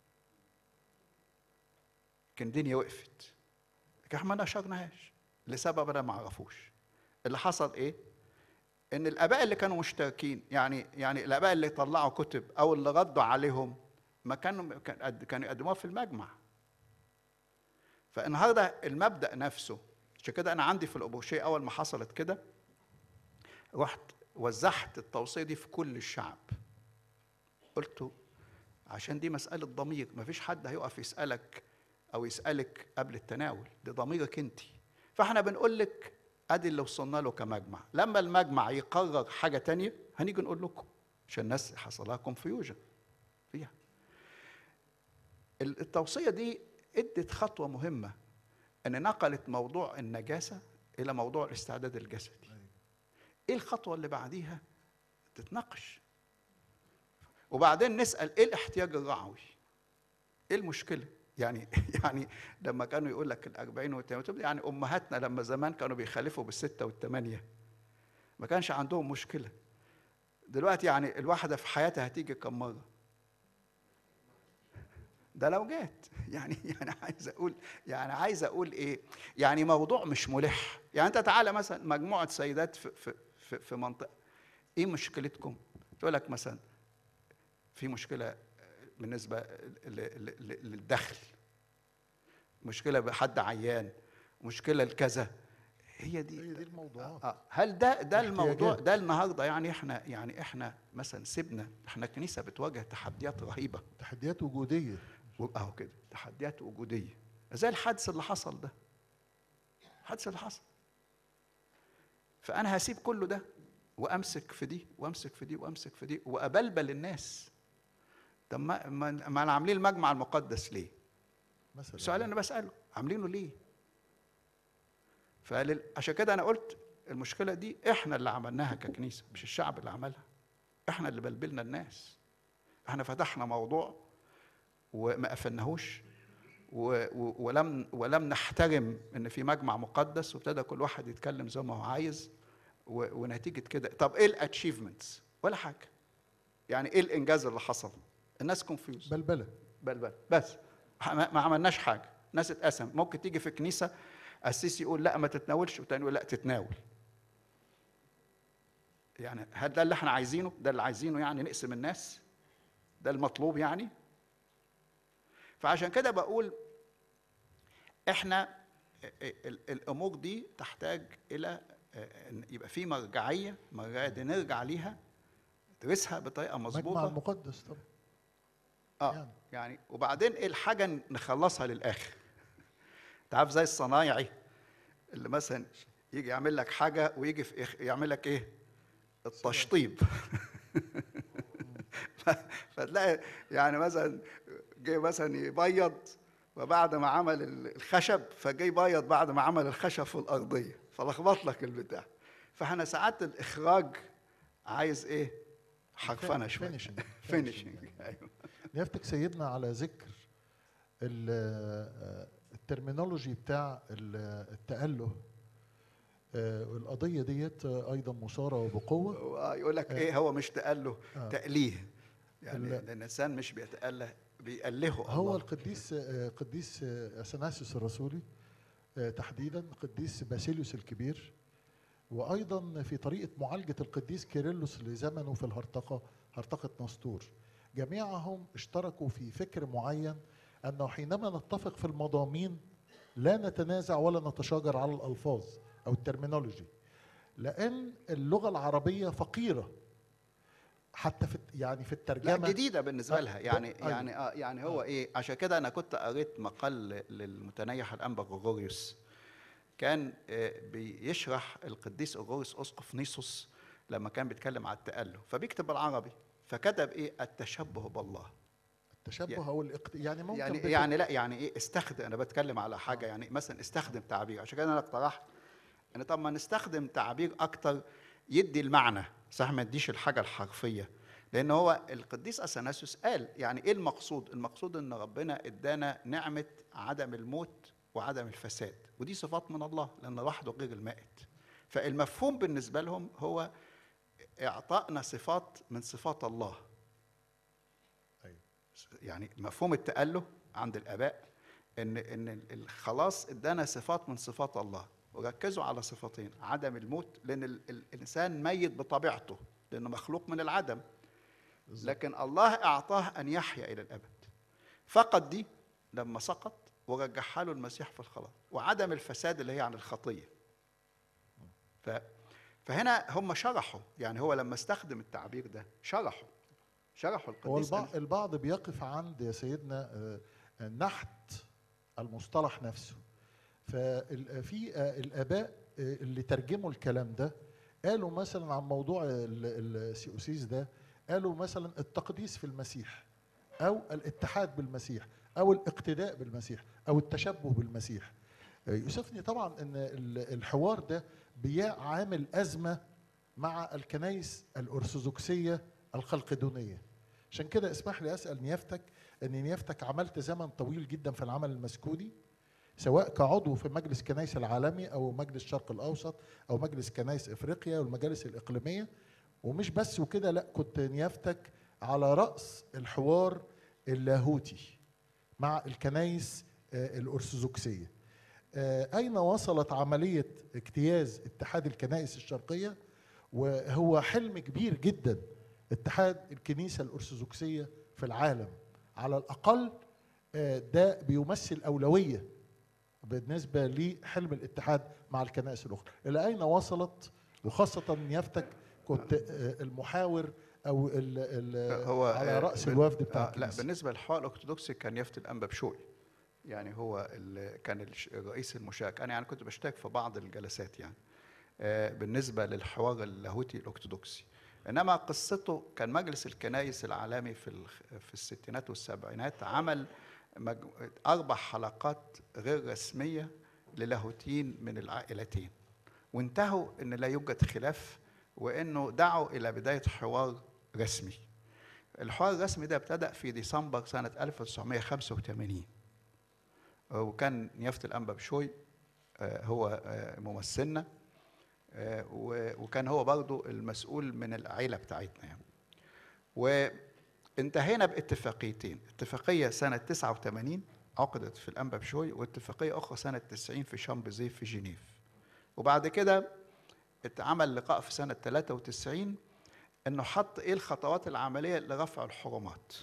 كان الدنيا وقفت لكن احنا ما نشرناهاش لسبب انا ما اعرفوش اللي حصل ايه ان الاباء اللي كانوا مشتركين يعني يعني الاباء اللي طلعوا كتب او اللي ردوا عليهم ما كانوا كان قد- كانوا يقدموها في المجمع فالنهارده المبدا نفسه عشان كده انا عندي في الابوشيه اول ما حصلت كده رحت وزعت التوصيه دي في كل الشعب قلت عشان دي مساله ضمير مفيش حد هيقف يسالك او يسالك قبل التناول ده ضميرك انت فاحنا بنقول لك ادي اللي وصلنا له كمجمع لما المجمع يقرر حاجه تانية هنيجي نقول لكم عشان الناس حصل لها كونفيوجن فيها ال- التوصيه دي ادت خطوه مهمه ان نقلت موضوع النجاسه الى موضوع الاستعداد الجسدي ايه الخطوه اللي بعديها تتناقش وبعدين نسال ايه الاحتياج الرعوي ايه المشكله يعني يعني لما كانوا يقول لك الأربعين والثمانين يعني أمهاتنا لما زمان كانوا بيخالفوا بالستة والثمانية ما كانش عندهم مشكلة دلوقتي يعني الواحدة في حياتها هتيجي كم مرة ده لو جات يعني يعني عايز اقول يعني عايز اقول ايه يعني موضوع مش ملح يعني انت تعالى مثلا مجموعه سيدات في في في, في منطقه ايه مشكلتكم تقول لك مثلا في مشكله بالنسبه ل- ل- ل- للدخل مشكله بحد عيان مشكله لكذا هي دي هي دي الموضوعات آه، هل ده ده الموضوع احتياجات. ده النهارده يعني احنا يعني احنا مثلا سيبنا احنا كنيسه بتواجه تحديات رهيبه تحديات وجوديه اهو كده تحديات وجوديه زي الحادث اللي حصل ده الحادث اللي حصل فانا هسيب كله ده وامسك في دي وامسك في دي وامسك في دي وابلبل الناس طب ما ما ما انا عاملين المجمع المقدس ليه؟ مثلا السؤال انا بساله عاملينه ليه؟ فلل... عشان كده انا قلت المشكله دي احنا اللي عملناها ككنيسه مش الشعب اللي عملها احنا اللي بلبلنا الناس احنا فتحنا موضوع وما قفلناهوش و... و... ولم ولم نحترم ان في مجمع مقدس وابتدى كل واحد يتكلم زي ما هو عايز و... ونتيجه كده طب ايه الاتشيفمنتس ولا حاجه يعني ايه الانجاز اللي حصل الناس كونفيوز بلبله بل بل بس ما ما عملناش حاجه ناس اتقسم ممكن تيجي في كنيسه قسيس يقول لا ما تتناولش والتاني يقول لا تتناول يعني هل ده اللي احنا عايزينه ده اللي عايزينه يعني نقسم الناس ده المطلوب يعني فعشان كده بقول احنا ال- ال- الامور دي تحتاج الى إن يبقى في مرجعيه مرجعيه دي نرجع ليها ندرسها بطريقه مجمع مظبوطه المقدس طبعا اه يعني. يعني, وبعدين ايه الحاجه نخلصها للاخر انت عارف زي الصنايعي اللي مثلا يجي يعمل لك حاجه ويجي في إخ... يعمل لك ايه التشطيب ف- فتلاقي يعني مثلا جه مثلا يبيض وبعد ما عمل ال- الخشب فجاي يبيض بعد ما عمل الخشب في الارضيه فلخبط لك البتاع فاحنا ساعات الاخراج عايز ايه حرفنه شويه finishing. فينيشنج ايوه نيافتك سيدنا على ذكر ال- الترمينولوجي بتاع ال- التأله آه، والقضية ديت آه، أيضا مثارة وبقوة هو يقول لك ايه هو مش تأله آه. تأليه يعني ال- الانسان مش بيتأله بيألهه هو الله. القديس آه، قديس آه، اثناسيوس الرسولي آه، تحديدا قديس باسيليوس الكبير وايضا في طريقه معالجه القديس كيرلس لزمنه في الهرطقه هرطقه نسطور جميعهم اشتركوا في فكر معين انه حينما نتفق في المضامين لا نتنازع ولا نتشاجر على الالفاظ او الترمينولوجي لان اللغه العربيه فقيره حتى في يعني في لا الترجمه جديده بالنسبه آه، لها يعني أيوة. يعني آه يعني هو ايه عشان كده انا كنت قريت مقال للمتنيح الانبا غرغوريوس كان آه، بيشرح القديس غرغوريوس اسقف نيسوس لما كان بيتكلم على التأله فبيكتب بالعربي فكتب ايه التشبه بالله التشبه يعني- او الاقت... يعني ممكن يعني بت- يعني لا يعني ايه استخدم انا بتكلم على حاجه يعني مثلا استخدم تعبير عشان كده انا اقترحت ان طب ما نستخدم تعبير اكتر يدي المعنى صح ما يديش الحاجه الحرفيه لان هو القديس اثناسيوس قال يعني ايه المقصود المقصود ان ربنا ادانا نعمه عدم الموت وعدم الفساد ودي صفات من الله لان وحده غير المائت فالمفهوم بالنسبه لهم هو اعطائنا صفات من صفات الله أيوة. يعني مفهوم التأله عند الآباء إن إن الخلاص إدانا صفات من صفات الله وركزوا على صفتين عدم الموت لأن ال- ال- الإنسان ميت بطبيعته لأنه مخلوق من العدم لكن الله أعطاه أن يحيا إلى الأبد فقد دي لما سقط ورجعها له المسيح في الخلاص وعدم الفساد اللي هي عن الخطية ف فهنا هم شرحوا يعني هو لما استخدم التعبير ده شرحوا شرحوا هو القديس البعض, البعض بيقف عند يا سيدنا آه، نحت المصطلح نفسه ففي الاباء آه، اللي ترجموا الكلام ده قالوا مثلا عن موضوع ال- السيوسيس ده قالوا مثلا التقديس في المسيح او الاتحاد بالمسيح او الاقتداء بالمسيح او التشبه بالمسيح آه، يوسفني طبعا ان ال- الحوار ده بيعامل ازمه مع الكنائس الارثوذكسيه الخلقدونيه عشان كده اسمح لي اسال نيافتك ان نيافتك عملت زمن طويل جدا في العمل المسكوني سواء كعضو في مجلس كنائس العالمي او مجلس الشرق الاوسط او مجلس كنائس افريقيا والمجالس الاقليميه ومش بس وكده لا كنت نيافتك على راس الحوار اللاهوتي مع الكنائس آه، الارثوذكسيه آه، اين وصلت عمليه اجتياز اتحاد الكنائس الشرقيه وهو حلم كبير جدا اتحاد الكنيسه الارثوذكسيه في العالم على الاقل آه، ده بيمثل اولويه بالنسبه لحلم الاتحاد مع الكنائس الاخرى الى اين وصلت وخاصه نيافتك كنت آه، المحاور او ال ال هو على آه، راس بال- الوفد بتاع آه، لا الكنيسة. بالنسبه للحوار الارثوذكسي كان يفتي الانبا بشوي يعني هو ال- كان الش- الرئيس المشارك انا يعني كنت بشترك في بعض الجلسات يعني آه، بالنسبه للحوار اللاهوتي الارثوذكسي انما قصته كان مجلس الكنائس العالمي في الخ- في الستينات والسبعينات عمل مج- اربع حلقات غير رسميه للاهوتيين من العائلتين وانتهوا ان لا يوجد خلاف وانه دعوا الى بدايه حوار رسمي الحوار الرسمي ده ابتدأ في ديسمبر سنة 1985 وكان نيافة الأنبا بشوي آه، هو آه، ممثلنا آه، و- وكان هو برضو المسؤول من العيلة بتاعتنا يعني. وانتهينا باتفاقيتين اتفاقية سنة 89 عقدت في الأنبا بشوي واتفاقية أخرى سنة 90 في شامبزي في جنيف وبعد كده اتعمل لقاء في سنة 93 انه حط ايه الخطوات العمليه لرفع الحرمات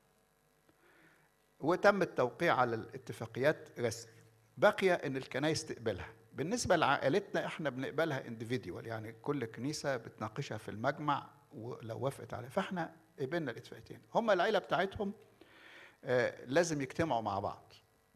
وتم التوقيع على الاتفاقيات رسمي بقي ان الكنائس تقبلها بالنسبه لعائلتنا احنا بنقبلها انديفيديوال يعني كل كنيسه بتناقشها في المجمع ولو وافقت عليها فاحنا قبلنا الاتفاقيتين هم العيله بتاعتهم آه، لازم يجتمعوا مع بعض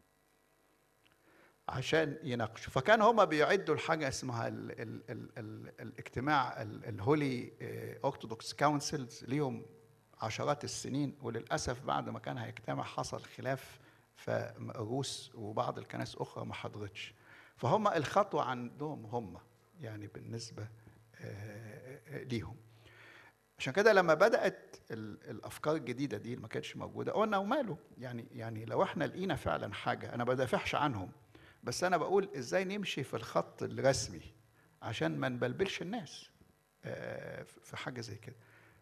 عشان يناقشوا فكان هما بيعدوا الحاجه اسمها ال ال ال ال الاجتماع الهولي اورثودوكس كونسلز ليهم عشرات السنين وللاسف بعد ما كان هيجتمع حصل خلاف فالروس وبعض الكنائس اخرى ما حضرتش فهم الخطوه عندهم هم يعني بالنسبه آه، آه، ليهم عشان كده لما بدات ال- الافكار الجديده دي اللي ما كانتش موجوده قلنا وماله يعني يعني لو احنا لقينا فعلا حاجه انا ما بدافعش عنهم بس انا بقول ازاي نمشي في الخط الرسمي عشان ما نبلبلش الناس آه، في حاجه زي كده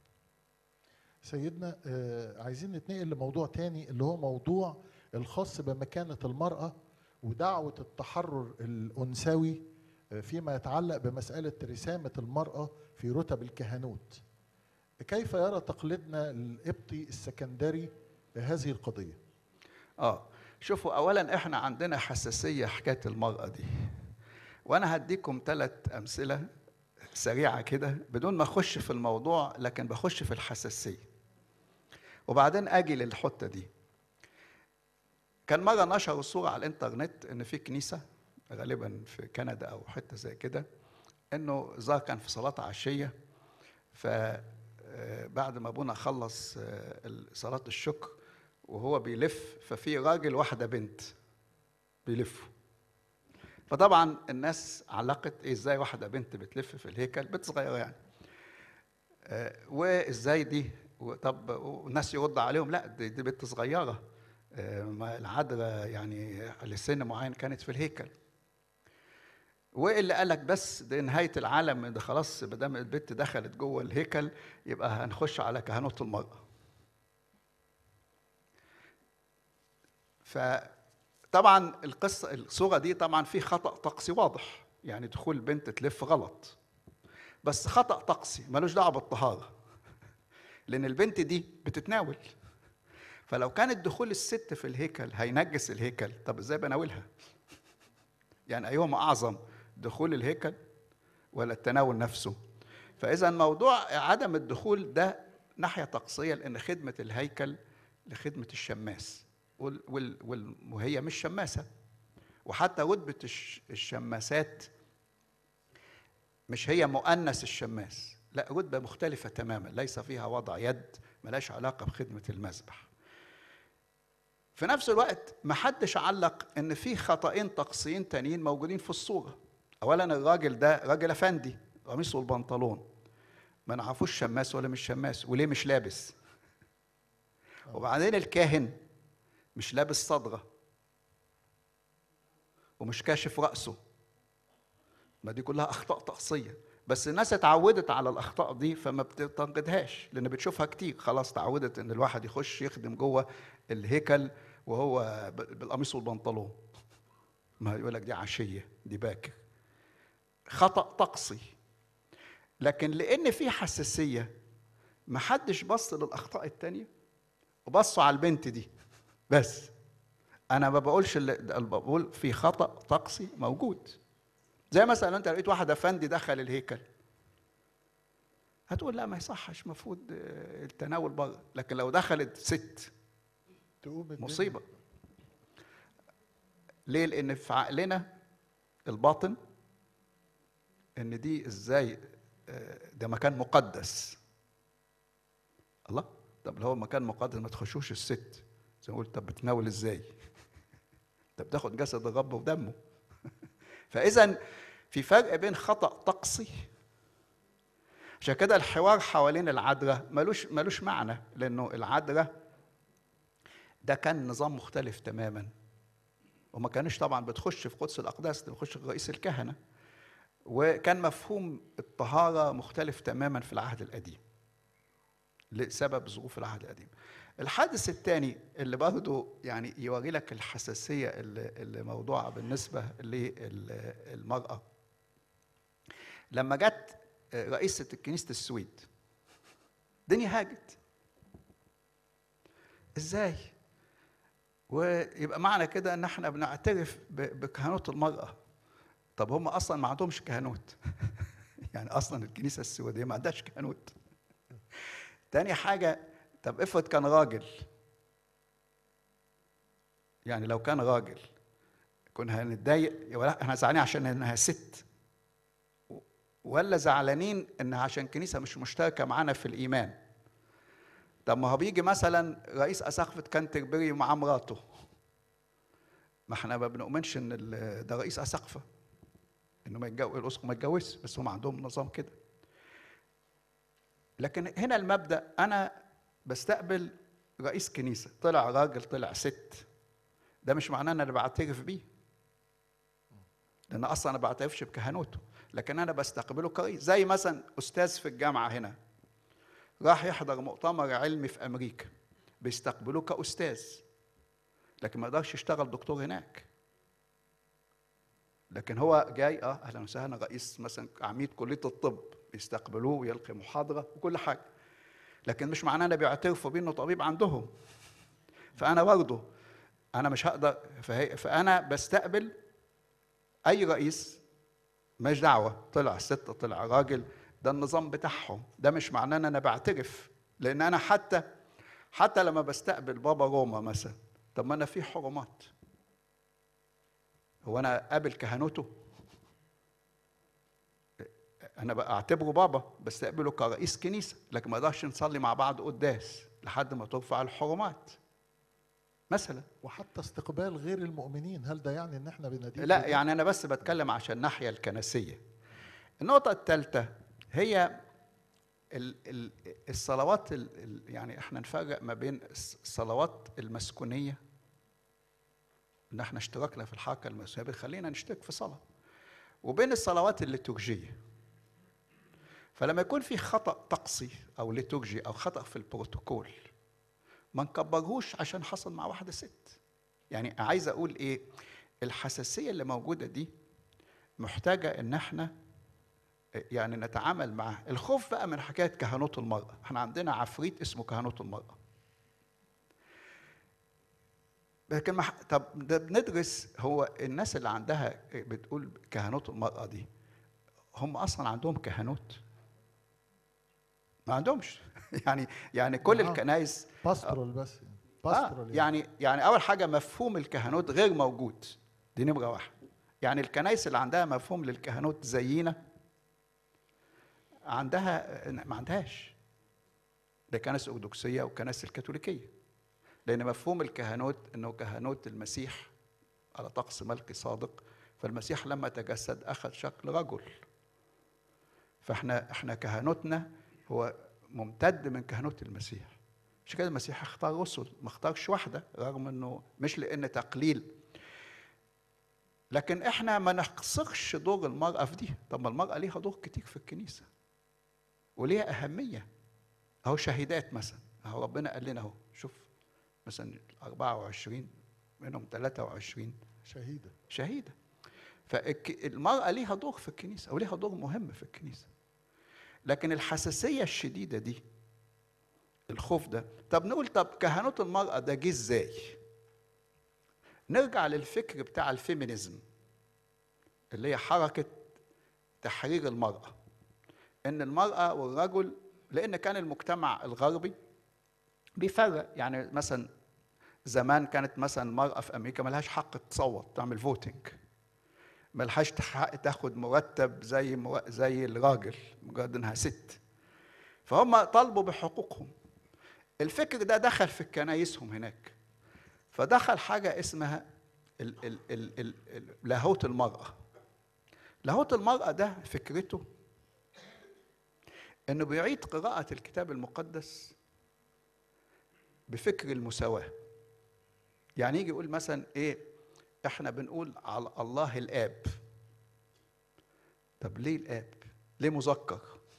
سيدنا آه، عايزين نتنقل لموضوع تاني اللي هو موضوع الخاص بمكانة المرأة ودعوة التحرر الأنثوي آه، فيما يتعلق بمسألة رسامة المرأة في رتب الكهنوت كيف يرى تقليدنا القبطي السكندري لهذه القضية؟ اه شوفوا اولا احنا عندنا حساسيه حكايه المراه دي وانا هديكم ثلاث امثله سريعه كده بدون ما اخش في الموضوع لكن بخش في الحساسيه وبعدين اجي للحته دي كان مره نشروا صوره على الانترنت ان في كنيسه غالبا في كندا او حته زي كده انه ظهر كان في صلاه عشيه ف آه، بعد ما ابونا خلص آه، صلاه الشكر وهو بيلف ففي راجل واحده بنت بيلفوا فطبعا الناس علقت ايه ازاي واحده بنت بتلف في الهيكل بنت صغيره يعني آه، وازاي دي و- طب والناس يرد عليهم لا دي, دي بنت صغيره آه، ما العذراء يعني لسن معين كانت في الهيكل واللي قال لك بس دي نهايه العالم ده خلاص ما دام البنت دخلت جوه الهيكل يبقى هنخش على كهنوت المراه فطبعا القصه الصوره دي طبعا في خطا طقسي واضح يعني دخول بنت تلف غلط بس خطا طقسي ملوش دعوه بالطهاره لان البنت دي بتتناول فلو كانت دخول الست في الهيكل هينجس الهيكل طب ازاي بناولها يعني ايهما اعظم دخول الهيكل ولا التناول نفسه فاذا موضوع عدم الدخول ده ناحيه طقسيه لان خدمه الهيكل لخدمه الشماس وال- وال- وال- وهي مش شماسه وحتى رتبه الش- الشماسات مش هي مؤنث الشماس لا رتبه مختلفه تماما ليس فيها وضع يد ملاش علاقه بخدمه المذبح في نفس الوقت ما حدش علق ان في خطأين طقسيين تانيين موجودين في الصوره اولا الراجل ده راجل افندي قميصه والبنطلون ما نعرفوش شماس ولا مش شماس وليه مش لابس وبعدين الكاهن مش لابس صدغه ومش كاشف راسه ما دي كلها اخطاء طقسيه بس الناس اتعودت على الاخطاء دي فما بتنقدهاش لان بتشوفها كتير خلاص تعودت ان الواحد يخش يخدم جوه الهيكل وهو ب- بالقميص والبنطلون ما يقول لك دي عشيه دي باكر خطا طقسي لكن لان في حساسيه ما حدش بص للاخطاء التانية وبصوا على البنت دي بس انا ما بقولش اللي ده بقول في خطا طقسي موجود زي مثلا انت لقيت واحد افندي دخل الهيكل هتقول لا ما يصحش المفروض آه، التناول بره لكن لو دخلت ست تقوم الدنيا. مصيبه ليه لان في عقلنا الباطن ان دي ازاي آه، ده مكان مقدس الله طب لو هو مكان مقدس ما تخشوش الست زي ما قلت طب بتناول ازاي طب بتاخد جسد الرب ودمه فاذا في فرق بين خطا طقسي عشان كده الحوار حوالين العذراء ملوش ملوش معنى لانه العذراء ده كان نظام مختلف تماما وما كانش طبعا بتخش في قدس الاقداس ده بتخش في رئيس الكهنه وكان مفهوم الطهاره مختلف تماما في العهد القديم لسبب ظروف العهد القديم الحادث الثاني اللي برضه يعني يوري لك الحساسيه اللي, اللي موضوعه بالنسبه للمراه لما جت رئيسه كنيسه السويد الدنيا هاجت ازاي ويبقى معنى كده ان احنا بنعترف ب- بكهنوت المراه طب هم اصلا ما عندهمش كهنوت يعني اصلا الكنيسه السويديه ما عندهاش كهنوت تاني حاجه طب افرض كان راجل يعني لو كان راجل كنا هنتضايق ولا احنا زعلانين عشان انها ست ولا زعلانين انها عشان كنيسه مش مشتركه معانا في الايمان طب ما هو بيجي مثلا رئيس اساقفه كانتربري مع مراته ما احنا ما بنؤمنش ان ال- ده رئيس اساقفه انه ما يتجوز الاسقف ما يتجوزش بس هم عندهم نظام كده لكن هنا المبدا انا بستقبل رئيس كنيسه طلع راجل طلع ست ده مش معناه ان انا بعترف بيه لان اصلا انا ما بعترفش بكهنوته لكن انا بستقبله كرئيس زي مثلا استاذ في الجامعه هنا راح يحضر مؤتمر علمي في امريكا بيستقبلوه كاستاذ لكن ما يقدرش يشتغل دكتور هناك لكن هو جاي اه اهلا وسهلا رئيس مثلا عميد كليه الطب بيستقبلوه ويلقي محاضره وكل حاجه لكن مش معناه انا بيعترفوا بيه انه طبيب عندهم فانا برضه انا مش هقدر فهي فانا بستقبل اي رئيس مش دعوه طلع ست طلع راجل ده النظام بتاعهم ده مش معناه ان انا بعترف لان انا حتى حتى لما بستقبل بابا روما مثلا طب ما انا في حرمات هو انا قابل كهنوته انا بقى اعتبره بابا بستقبله كرئيس كنيسه لكن ما اقدرش نصلي مع بعض قداس لحد ما ترفع الحرمات مثلا وحتى استقبال غير المؤمنين هل ده يعني ان احنا بندين لا يعني انا بس بتكلم عشان الناحيه الكنسيه النقطه الثالثه هي ال- ال- الصلوات ال- ال- يعني احنا نفرق ما بين الص- الصلوات المسكونيه ان احنا اشتركنا في الحركه المسكونيه بتخلينا نشترك في صلاه وبين الصلوات الليتورجيه فلما يكون في خطا طقسي او ليتورجي او خطا في البروتوكول ما نكبرهوش عشان حصل مع واحده ست يعني عايز اقول ايه الحساسيه اللي موجوده دي محتاجه ان احنا يعني نتعامل معها الخوف بقى من حكايه كهنوت المراه احنا عندنا عفريت اسمه كهنوت المراه لكن ما ح- طب ده بندرس هو الناس اللي عندها بتقول كهنوت المراه دي هم اصلا عندهم كهنوت ما عندهمش يعني يعني كل آه. الكنائس باسترول بس آه باسترول يعني يعني اول حاجه مفهوم الكهنوت غير موجود دي نمره واحد يعني الكنائس اللي عندها مفهوم للكهنوت زينا عندها ما عندهاش ده كنائس ارثوذكسيه وكنائس الكاثوليكيه لان مفهوم الكهنوت انه كهنوت المسيح على طقس ملكي صادق فالمسيح لما تجسد اخذ شكل رجل فاحنا احنا كهنوتنا هو ممتد من كهنوت المسيح عشان كده المسيح اختار رسل ما اختارش واحده رغم انه مش لان تقليل لكن احنا ما نقصقش دور المراه في دي طب ما المراه ليها دور كتير في الكنيسه وليها اهميه اهو شهيدات مثلا اهو ربنا قال لنا اهو شوف مثلا 24 منهم 23 شهيده شهيده فالمراه ليها دور في الكنيسه وليها دور مهم في الكنيسه لكن الحساسيه الشديده دي الخوف ده طب نقول طب كهنوت المراه ده جه ازاي نرجع للفكر بتاع الفيمينيزم اللي هي حركة تحرير المرأة إن المرأة والرجل لأن كان المجتمع الغربي بيفرق يعني مثلا زمان كانت مثلا المرأة في أمريكا ملهاش حق تصوت تعمل فوتنج ملهاش حق تاخد مرتب زي مر... زي الراجل مجرد إنها ست فهم طالبوا بحقوقهم الفكر ده دخل في كنايسهم هناك فدخل حاجة اسمها ال ال ال ال ال لاهوت المرأة لاهوت المرأة ده فكرته انه بيعيد قراءة الكتاب المقدس بفكر المساواة يعني يجي يقول مثلا ايه احنا بنقول على الله الاب طب ليه الاب ليه مذكر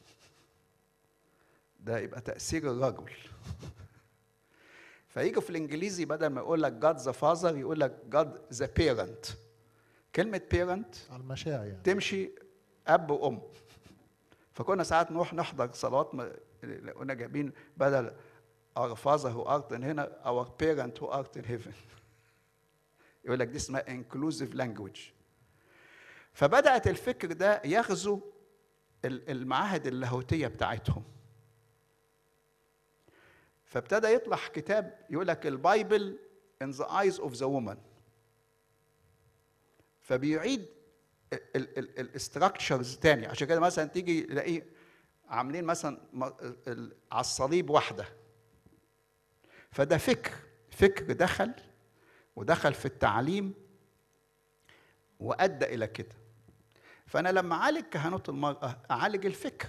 ده يبقى تأثير الرجل فيجي في الانجليزي بدل ما يقول لك جاد ذا فازر يقول لك جاد ذا بيرنت كلمة بيرنت على المشاعر يعني تمشي اب وام فكنا ساعات نروح نحضر صلوات م- كنا جايبين بدل our father who art in هنا our parent who art in heaven يقول لك دي اسمها inclusive language فبدأت الفكر ده يغزو ال- المعاهد اللاهوتية بتاعتهم فابتدى يطلع كتاب يقول لك البايبل in the eyes of the woman فبيعيد الاستراكشرز تاني عشان كده مثلا تيجي تلاقيه عاملين مثلا م- ال- على الصليب واحده فده فكر فكر دخل ودخل في التعليم وادى الى كده فانا لما اعالج كهنوت المراه اعالج الفكر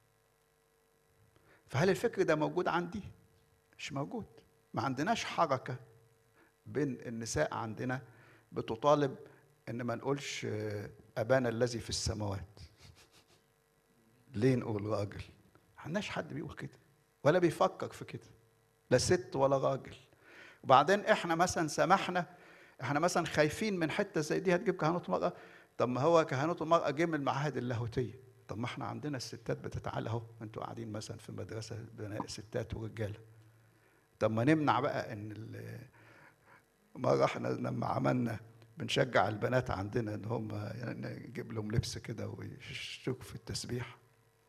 فهل الفكر ده موجود عندي مش موجود ما عندناش حركه بين النساء عندنا بتطالب ان ما نقولش آه، ابانا الذي في السماوات ليه نقول راجل ما عندناش حد بيقول كده ولا بيفكر في كده لا ست ولا راجل وبعدين احنا مثلا سمحنا احنا مثلا خايفين من حته زي دي هتجيب كهنوت المراه طب ما هو كهنوت المراه جه من المعاهد اللاهوتيه طب ما احنا عندنا الستات بتتعالى اهو انتوا قاعدين مثلا في مدرسه بناء ستات ورجاله طب ما نمنع بقى ان ال- مره احنا لما عملنا بنشجع البنات عندنا ان هم يعني نجيب لهم لبس كده ويشتركوا في التسبيح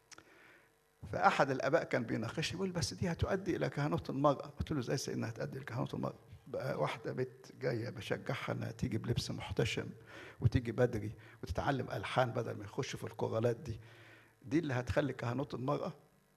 فاحد الاباء كان بيناقش يقول بس دي هتؤدي الى كهنوت المراه قلت له ازاي انها هتؤدي لكهنوت المراه بقى واحده بنت جايه بشجعها انها تيجي بلبس محتشم وتيجي بدري وتتعلم الحان بدل ما يخش في الكورالات دي دي اللي هتخلي كهنوت المراه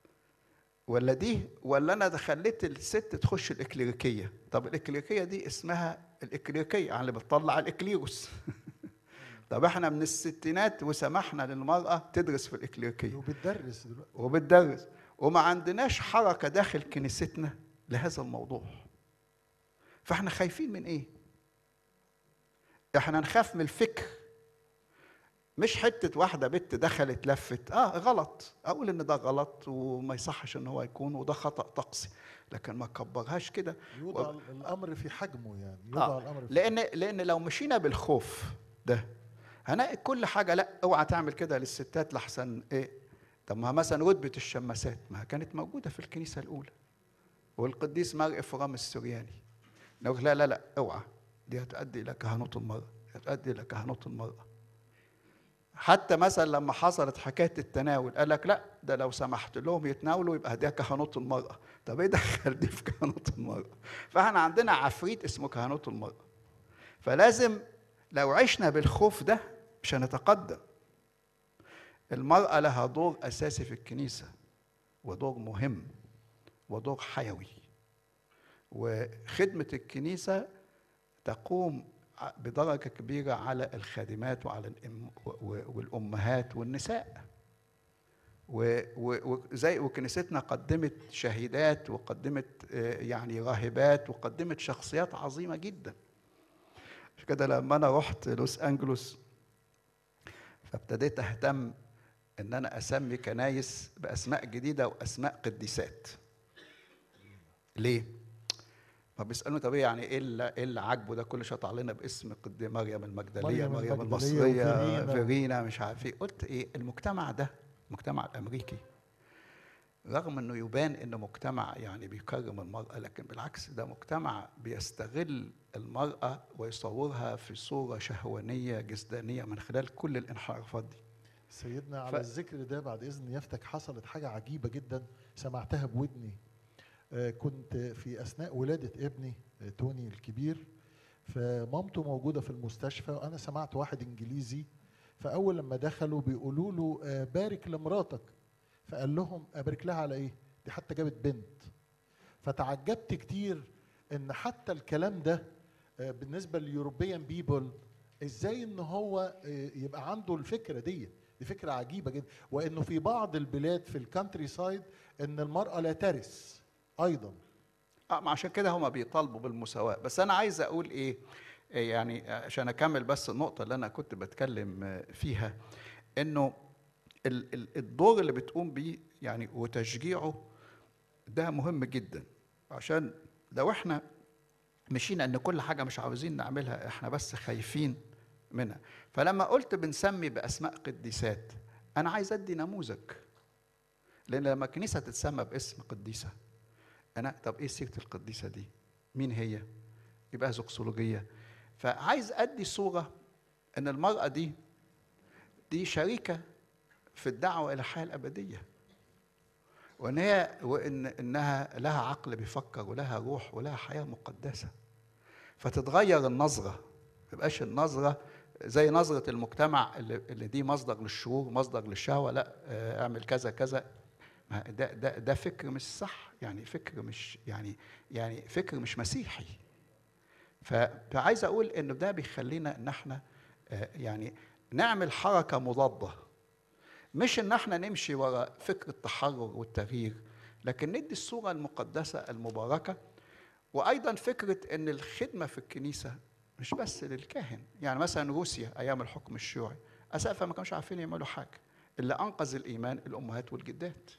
ولا دي ولا انا خليت الست تخش الاكليريكيه طب الاكليريكيه دي اسمها الاكليريكيه يعني اللي بتطلع الاكليروس طب احنا من الستينات وسمحنا للمراه تدرس في الاكليريكيه وبتدرس دلوقتي وبتدرس وما عندناش حركه داخل كنيستنا لهذا الموضوع فاحنا خايفين من ايه احنا نخاف من الفكر مش حته واحده بنت دخلت لفت اه غلط اقول ان ده غلط وما يصحش ان هو يكون وده خطا طقسي لكن ما كبرهاش كده يوضع الامر في حجمه يعني يوضع آه. الامر في لان لان لو مشينا بالخوف ده هنلاقي كل حاجه لا اوعى تعمل كده للستات لحسن ايه طب ما مثلا رتبه الشماسات ما كانت موجوده في الكنيسه الاولى والقديس مار افرام السورياني نقول لا لا لا اوعى دي هتؤدي الى كهنوت المراه هتؤدي الى كهنوت المراه حتى مثلا لما حصلت حكايه التناول قال لك لا ده لو سمحت لهم يتناولوا يبقى ده كهنوت المراه طب ايه دخل دي في كهنوت المراه فاحنا عندنا عفريت اسمه كهنوت المراه فلازم لو عشنا بالخوف ده مش هنتقدم المرأة لها دور أساسي في الكنيسة ودور مهم ودور حيوي وخدمة الكنيسة تقوم ع- بدرجة كبيرة على الخادمات وعلى الأم و- والأمهات والنساء و- و- وزي وكنيستنا قدمت شهيدات وقدمت آه، يعني راهبات وقدمت شخصيات عظيمة جدا عشان كده لما انا رحت لوس انجلوس فابتديت اهتم ان انا اسمي كنايس باسماء جديده واسماء قديسات ليه ما بيسالوني طب إيه يعني ايه اللي ايه اللي عاجبه ده كل شويه علينا باسم قد مريم المجدليه مريم مريم, المجدلية المصريه وفيرينا. فيرينا مش عارف ايه قلت ايه المجتمع ده المجتمع الامريكي رغم انه يبان انه مجتمع يعني بيكرم المراه لكن بالعكس ده مجتمع بيستغل المراه ويصورها في صوره شهوانيه جسدانيه من خلال كل الانحرافات دي سيدنا ف- على الذكر ده بعد اذن يفتك حصلت حاجه عجيبه جدا سمعتها بودني آه، كنت في اثناء ولاده ابني آه، توني الكبير فمامته موجوده في المستشفى وانا سمعت واحد انجليزي فاول لما دخلوا بيقولوا له آه، بارك لمراتك فقال لهم ابارك لها على ايه دي حتى جابت بنت فتعجبت كتير ان حتى الكلام ده آه، بالنسبه لليوروبيان بيبل ازاي ان هو آه، يبقى عنده الفكره دي دي فكره عجيبه جدا وانه في بعض البلاد في الكانتري سايد ان المراه لا ترث ايضا اه ما عشان كده هما بيطالبوا بالمساواة بس أنا عايز أقول إيه إيه يعني عشان أكمل بس النقطة اللي أنا كنت بتكلم آه، فيها إنه ال- ال- الدور اللي بتقوم بيه يعني وتشجيعه ده مهم جدا عشان لو إحنا مشينا إن كل حاجة مش عاوزين نعملها إحنا بس خايفين منها فلما قلت بنسمي بأسماء قديسات أنا عايز أدي نموذج لأن لما كنيسة تتسمى باسم قديسة انا طب ايه سيره القديسه دي مين هي يبقى زوكسولوجيه فعايز ادي صوره ان المراه دي دي شريكه في الدعوه الى الحياه الابديه وان هي وان انها لها عقل بيفكر ولها روح ولها حياه مقدسه فتتغير النظره ما يبقاش النظره زي نظره المجتمع اللي, اللي دي مصدر للشرور مصدر للشهوه لا آه، اعمل كذا كذا ما ده ده ده فكر مش صح يعني فكر مش يعني يعني فكر مش مسيحي ف- فعايز اقول انه ده بيخلينا ان احنا آه، يعني نعمل حركه مضاده مش ان احنا نمشي ورا فكر التحرر والتغيير لكن ندي الصوره المقدسه المباركه وايضا فكره ان الخدمه في الكنيسه مش بس للكاهن يعني مثلا روسيا ايام الحكم الشيوعي اسقفها ما كانوش عارفين يعملوا حاجه اللي انقذ الايمان الامهات والجدات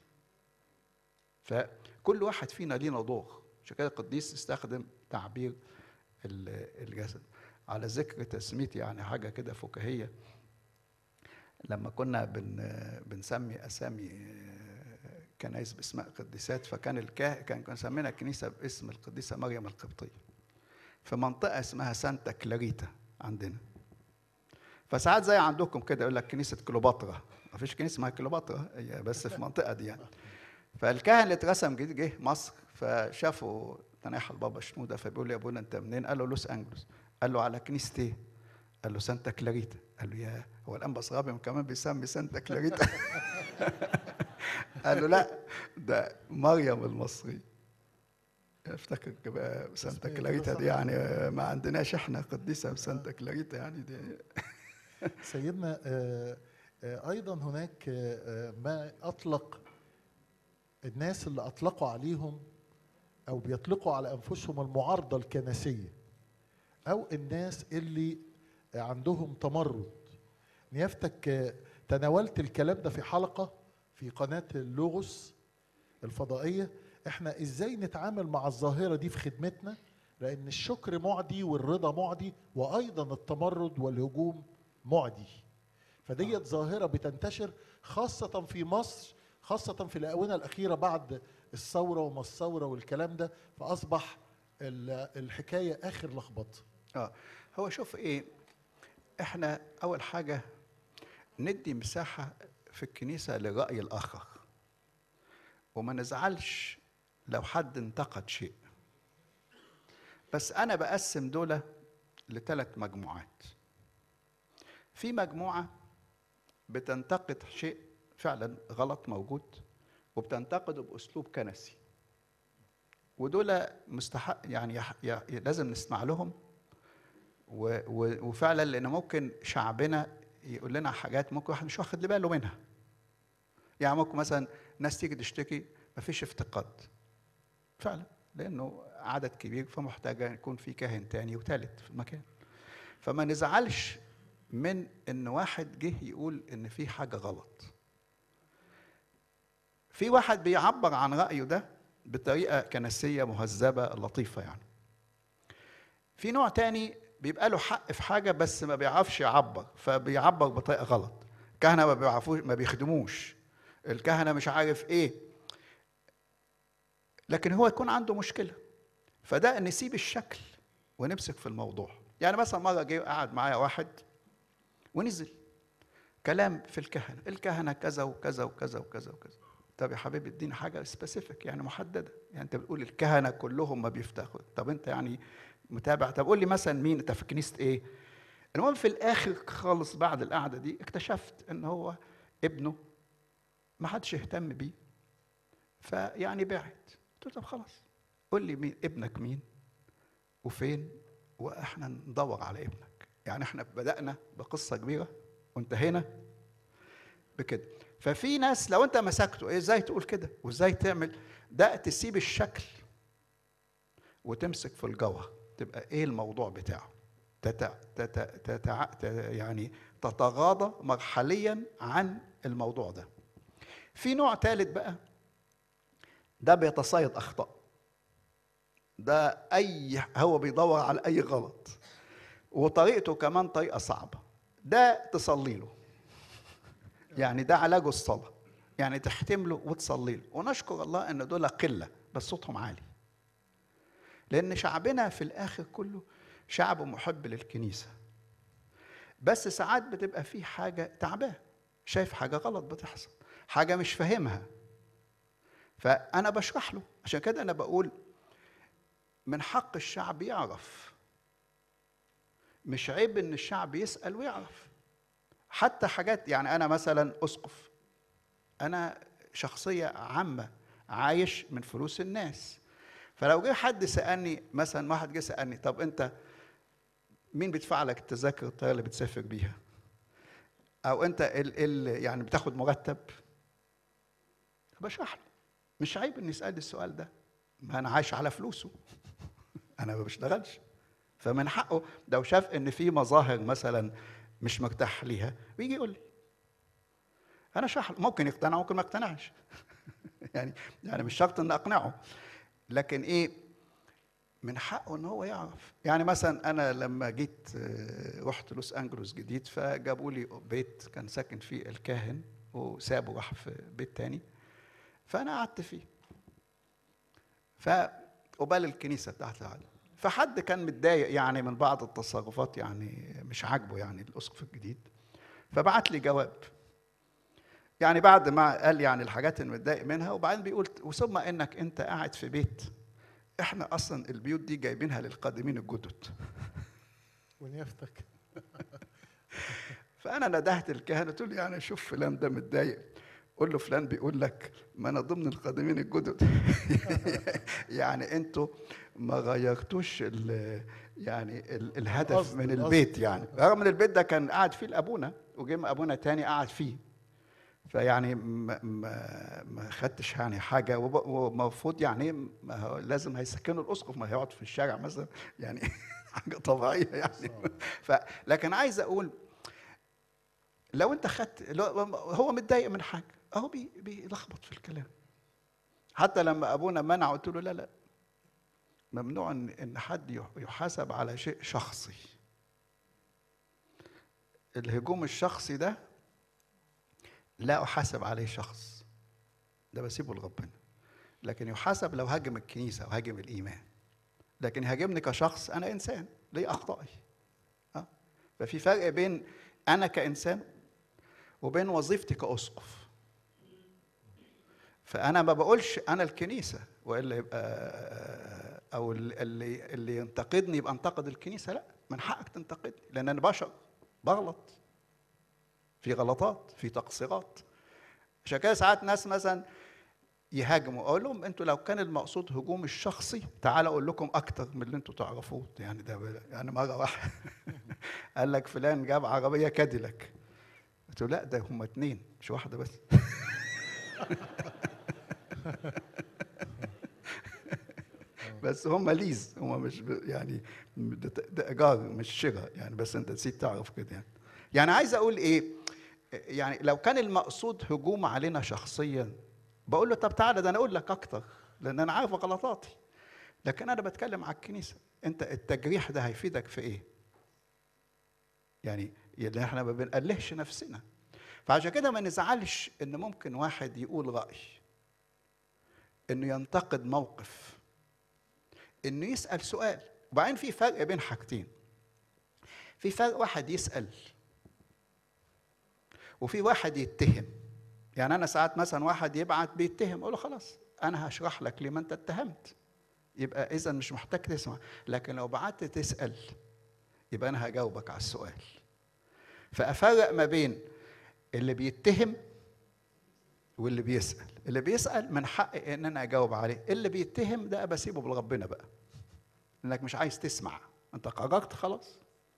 فكل واحد فينا لينا دور عشان كده القديس استخدم تعبير ال- الجسد على ذكر تسميتي يعني حاجه كده فكاهيه لما كنا بن بنسمي اسامي كنايس باسماء قديسات فكان الكاه كان كنا سمينا الكنيسه باسم القديسه مريم القبطيه في منطقه اسمها سانتا كلاريتا عندنا فساعات زي عندكم كده يقول لك كنيسه كليوباترا ما فيش كنيسه اسمها كليوباترا هي بس في المنطقه دي يعني فالكاهن اللي اترسم جه جه مصر فشافوا تناحى البابا شنوده فبيقول له يا ابونا انت منين؟ قال له لوس انجلوس قال له على كنيسه ايه؟ قال له سانتا كلاريتا قال له يا هو الانبس رابم كمان بيسمي سانتا كلاريتا قال له لا ده مريم المصري افتكر بقى سانتا تسمية كلاريتا كده دي يعني ما عندناش احنا قديسه بسانتا كلاريتا يعني دي سيدنا آه، آه، ايضا هناك آه، آه، ما اطلق الناس اللي اطلقوا عليهم او بيطلقوا على انفسهم المعارضه الكنسيه او الناس اللي عندهم تمرد نيافتك آه، تناولت الكلام ده في حلقه في قناه اللوغوس الفضائيه احنا ازاي نتعامل مع الظاهره دي في خدمتنا لان الشكر معدي والرضا معدي وايضا التمرد والهجوم معدي فديت ظاهره بتنتشر خاصه في مصر خاصه في الاونه الاخيره بعد الثوره وما الثوره والكلام ده فاصبح ال- الحكايه اخر لخبطه اه هو شوف ايه احنا اول حاجه ندي مساحه في الكنيسه للراي الاخر وما نزعلش لو حد انتقد شيء بس انا بقسم دول لثلاث مجموعات في مجموعه بتنتقد شيء فعلا غلط موجود وبتنتقده باسلوب كنسي ودول مستحق يعني يح- يح- لازم نسمع لهم و و وفعلا لان ممكن شعبنا يقول لنا حاجات ممكن واحد مش واخد باله منها يعني ممكن مثلا ناس تيجي تشتكي مفيش افتقاد فعلا لانه عدد كبير فمحتاجه يكون في كاهن تاني وتالت في المكان فما نزعلش من ان واحد جه يقول ان في حاجه غلط في واحد بيعبر عن رايه ده بطريقه كنسيه مهذبه لطيفه يعني في نوع تاني بيبقى له حق في حاجه بس ما بيعرفش يعبر فبيعبر بطريقه غلط الكهنه ما بيعرفوش ما بيخدموش الكهنه مش عارف ايه لكن هو يكون عنده مشكله فده نسيب الشكل ونمسك في الموضوع يعني مثلا مره جه قعد معايا واحد ونزل كلام في الكهنه الكهنه كذا وكذا وكذا وكذا وكذا طب يا حبيبي اديني حاجه سبيسيفيك يعني محدده يعني انت بتقول الكهنه كلهم ما بيفتخوا طب انت يعني متابع طب قول لي مثلا مين انت في كنيسه ايه المهم في الاخر خالص بعد القعده دي اكتشفت ان هو ابنه ما حدش يهتم بيه فيعني بعد قلت له طب خلاص قول لي مين ابنك مين وفين واحنا ندور على ابنك يعني احنا بدانا بقصه كبيره وانتهينا بكده ففي ناس لو انت مسكته إيه ازاي تقول كده وازاي تعمل ده تسيب الشكل وتمسك في الجوهر تبقى ايه الموضوع بتاعه تتع... تتع... تتع... يعني تتغاضى مرحليا عن الموضوع ده في نوع ثالث بقى ده بيتصيد اخطاء ده اي هو بيدور على اي غلط وطريقته كمان طريقه صعبه ده تصلي له يعني ده علاجه الصلاه يعني تحتم له وتصلي له ونشكر الله ان دول قله بس صوتهم عالي لان شعبنا في الاخر كله شعب محب للكنيسه بس ساعات بتبقى فيه حاجه تعباه شايف حاجه غلط بتحصل حاجه مش فاهمها فانا بشرح له عشان كده انا بقول من حق الشعب يعرف مش عيب ان الشعب يسال ويعرف حتى حاجات يعني انا مثلا اسقف انا شخصيه عامه عايش من فلوس الناس فلو جه حد سالني مثلا واحد جه سالني طب انت مين بيدفع لك التذاكر الطياره اللي بتسافر بيها او انت ال ال يعني بتاخد مرتب بشرح له مش عيب ان يسالني السؤال ده ما انا عايش على فلوسه انا ما بشتغلش فمن حقه لو شاف ان في مظاهر مثلا مش مرتاح ليها ويجي يقول لي انا شرح ممكن يقتنع ممكن ما يقتنعش يعني يعني مش شرط ان اقنعه لكن ايه من حقه ان هو يعرف يعني مثلا انا لما جيت رحت لوس انجلوس جديد فجابوا لي بيت كان ساكن فيه الكاهن وسابه راح في بيت تاني فانا قعدت فيه فقبال الكنيسه بتاعت العالم فحد كان متضايق يعني من بعض التصرفات يعني مش عاجبه يعني الاسقف الجديد فبعت لي جواب يعني بعد ما قال يعني الحاجات اللي متضايق منها وبعدين بيقول وثم انك انت قاعد في بيت احنا اصلا البيوت دي جايبينها للقادمين الجدد ونيافتك فانا ندهت الكهنه قلت له يعني شوف فلان ده متضايق قول له فلان بيقول لك ما انا ضمن القادمين الجدد يعني انتوا ما غيرتوش ال يعني ال الهدف القصد- من القصد. البيت يعني رغم ان البيت ده كان قاعد فيه ابونا وجه ابونا تاني قعد فيه فيعني ما ما ما خدتش يعني حاجه وب- ومفروض يعني ما هو لازم هيسكنوا الاسقف ما هيقعد في الشارع مثلا يعني حاجه طبيعيه يعني ف لكن عايز اقول لو انت خدت لو هو متضايق من حاجه اهو بي- بيلخبط في الكلام حتى لما ابونا منع قلت له لا لا ممنوع ان ان حد يح- يحاسب على شيء شخصي الهجوم الشخصي ده لا احاسب عليه شخص ده بسيبه لربنا لكن يحاسب لو هاجم الكنيسه وهاجم الايمان لكن هاجمني كشخص انا انسان لي اخطائي ها؟ ففي فرق بين انا كانسان وبين وظيفتي كاسقف فانا ما بقولش انا الكنيسه والا يبقى او اللي اللي ينتقدني يبقى انتقد الكنيسه لا من حقك تنتقدني لان انا بشر بغلط في غلطات في تقصيرات عشان كده ساعات ناس مثلا يهاجموا اقول لهم انتوا لو كان المقصود هجوم الشخصي تعال اقول لكم اكتر من اللي انتوا تعرفوه يعني ده يعني مره واحد قال لك فلان جاب عربيه كاديلاك قلت له لا ده هم اتنين مش واحده بس بس هم ليز هم مش ب- يعني ده, ده ايجار مش شراء يعني بس انت نسيت تعرف كده يعني يعني عايز اقول ايه يعني لو كان المقصود هجوم علينا شخصيا بقول له طب تعالى ده انا اقول لك اكتر لان انا عارف غلطاتي لكن انا بتكلم على الكنيسه انت التجريح ده هيفيدك في ايه يعني يعني احنا ما بنقلهش نفسنا فعشان كده ما نزعلش ان ممكن واحد يقول راي انه ينتقد موقف انه يسال سؤال وبعدين في فرق بين حاجتين في فرق واحد يسال وفي واحد يتهم يعني انا ساعات مثلا واحد يبعت بيتهم اقول له خلاص انا هشرح لك ليه ما انت اتهمت يبقى اذا مش محتاج تسمع لكن لو بعت تسال يبقى انا هجاوبك على السؤال فافرق ما بين اللي بيتهم واللي بيسال اللي بيسال من حقي ان انا اجاوب عليه اللي بيتهم ده بسيبه بربنا بقى انك مش عايز تسمع انت قررت خلاص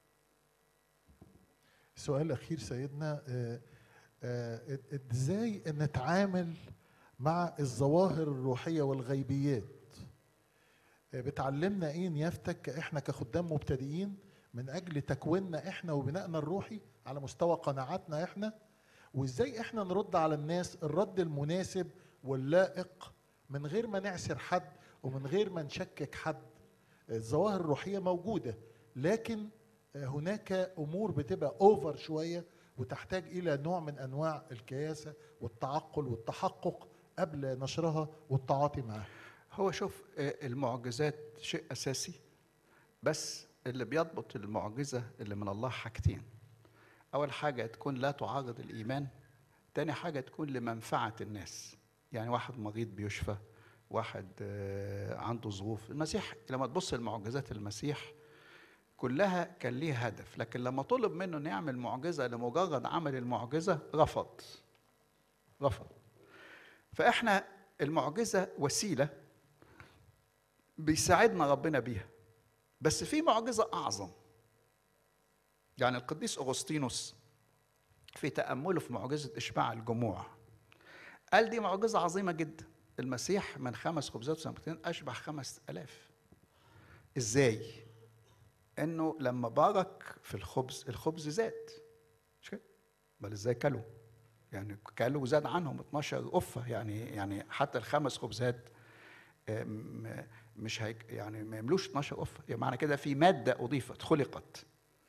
سؤال اخير سيدنا آه، آه، ازاي نتعامل مع الظواهر الروحيه والغيبيات آه، بتعلمنا ايه نيافتك احنا كخدام مبتدئين من اجل تكويننا احنا وبنائنا الروحي على مستوى قناعاتنا احنا وازاي احنا نرد على الناس الرد المناسب واللائق من غير ما نعسر حد ومن غير ما نشكك حد الظواهر الروحيه موجوده لكن هناك امور بتبقى اوفر شويه وتحتاج الى نوع من انواع الكياسه والتعقل والتحقق قبل نشرها والتعاطي معها هو شوف آه، المعجزات شيء اساسي بس اللي بيضبط المعجزه اللي من الله حاجتين اول حاجه تكون لا تعارض الايمان تاني حاجه تكون لمنفعه الناس يعني واحد مريض بيشفى واحد آه، عنده ظروف المسيح لما تبص لمعجزات المسيح كلها كان ليه هدف لكن لما طلب منه انه يعمل معجزه لمجرد عمل المعجزه رفض رفض فاحنا المعجزه وسيله بيساعدنا ربنا بيها بس في معجزه اعظم يعني القديس اغسطينوس في تامله في معجزه اشباع الجموع قال دي معجزه عظيمه جدا المسيح من خمس خبزات وسمكتين اشبع خمس الاف ازاي انه لما بارك في الخبز الخبز زاد مش كده بل ازاي كلوا يعني كلوا وزاد عنهم 12 قفه يعني يعني حتى الخمس خبزات آم، مش هيك يعني ما يملوش 12 قفه يعني معنى كده في ماده اضيفت خلقت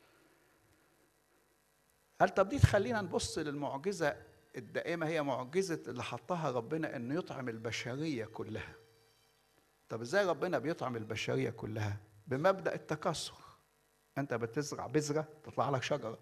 قال طب دي تخلينا نبص للمعجزه الدائمه هي معجزه اللي حطها ربنا انه يطعم البشريه كلها طب ازاي ربنا بيطعم البشريه كلها بمبدا التكاثر انت بتزرع بذره تطلع لك شجره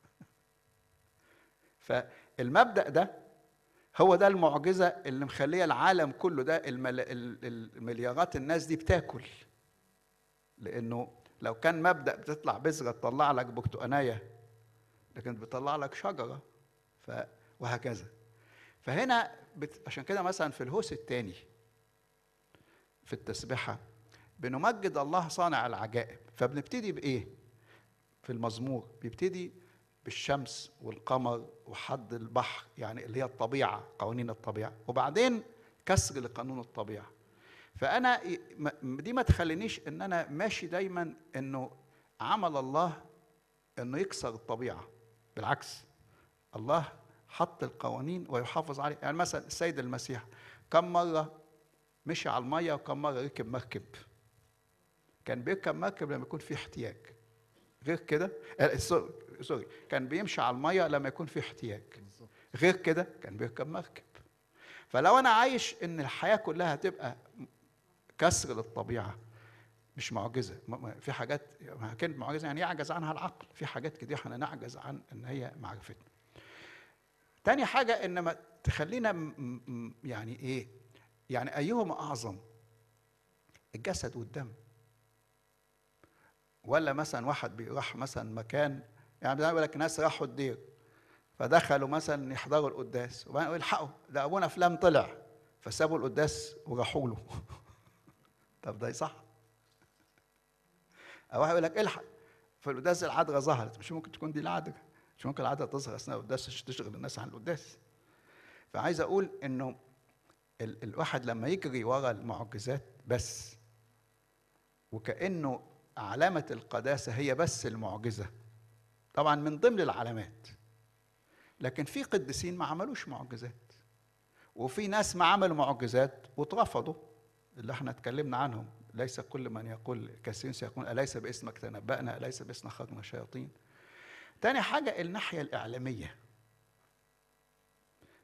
فالمبدا ده هو ده المعجزه اللي مخليه العالم كله ده المل... ال- ال- المليارات الناس دي بتاكل لانه لو كان مبدا بتطلع بذره تطلع لك برتقانيه لكن بتطلع لك شجره ف... وهكذا فهنا بت... عشان كده مثلا في الهوس الثاني في التسبحه بنمجد الله صانع العجائب فبنبتدي بايه في المزمور بيبتدي بالشمس والقمر وحد البحر يعني اللي هي الطبيعه قوانين الطبيعه وبعدين كسر لقانون الطبيعه فانا ي- ما- دي ما تخلينيش ان انا ماشي دايما انه عمل الله انه يكسر الطبيعه بالعكس الله حط القوانين ويحافظ عليها يعني مثلا السيد المسيح كم مره مشي على الميه وكم مره ركب مركب كان بيركب مركب لما يكون في احتياج غير كده آه، سوري سوري كان بيمشي على الميه لما يكون في احتياج غير كده كان بيركب مركب فلو انا عايش ان الحياه كلها هتبقى كسر للطبيعه مش معجزه م- م- في حاجات ما كانت معجزه يعني يعجز عنها العقل في حاجات كده احنا نعجز عن ان هي معرفتنا تاني حاجه ان ما تخلينا م- م- يعني ايه يعني ايهما اعظم الجسد والدم ولا مثلا واحد بيروح مثلا مكان يعني يقول لك ناس راحوا الدير فدخلوا مثلا يحضروا القداس وبعدين يقول الحقوا ده ابونا فلان طلع فسابوا القداس وراحوا له طب ده صح او واحد يقول لك الحق في القداس العذراء ظهرت مش ممكن تكون دي العذراء مش ممكن العذراء تظهر اثناء القداس عشان تشغل الناس عن القداس فعايز اقول انه ال- الواحد لما يجري ورا المعجزات بس وكانه علامه القداسه هي بس المعجزه طبعا من ضمن العلامات لكن في قديسين ما عملوش معجزات وفي ناس ما عملوا معجزات واترفضوا اللي احنا اتكلمنا عنهم ليس كل من يقول كثيرين سيقول أليس باسمك تنبأنا أليس باسمك خرجنا شياطين تاني حاجة الناحية الإعلامية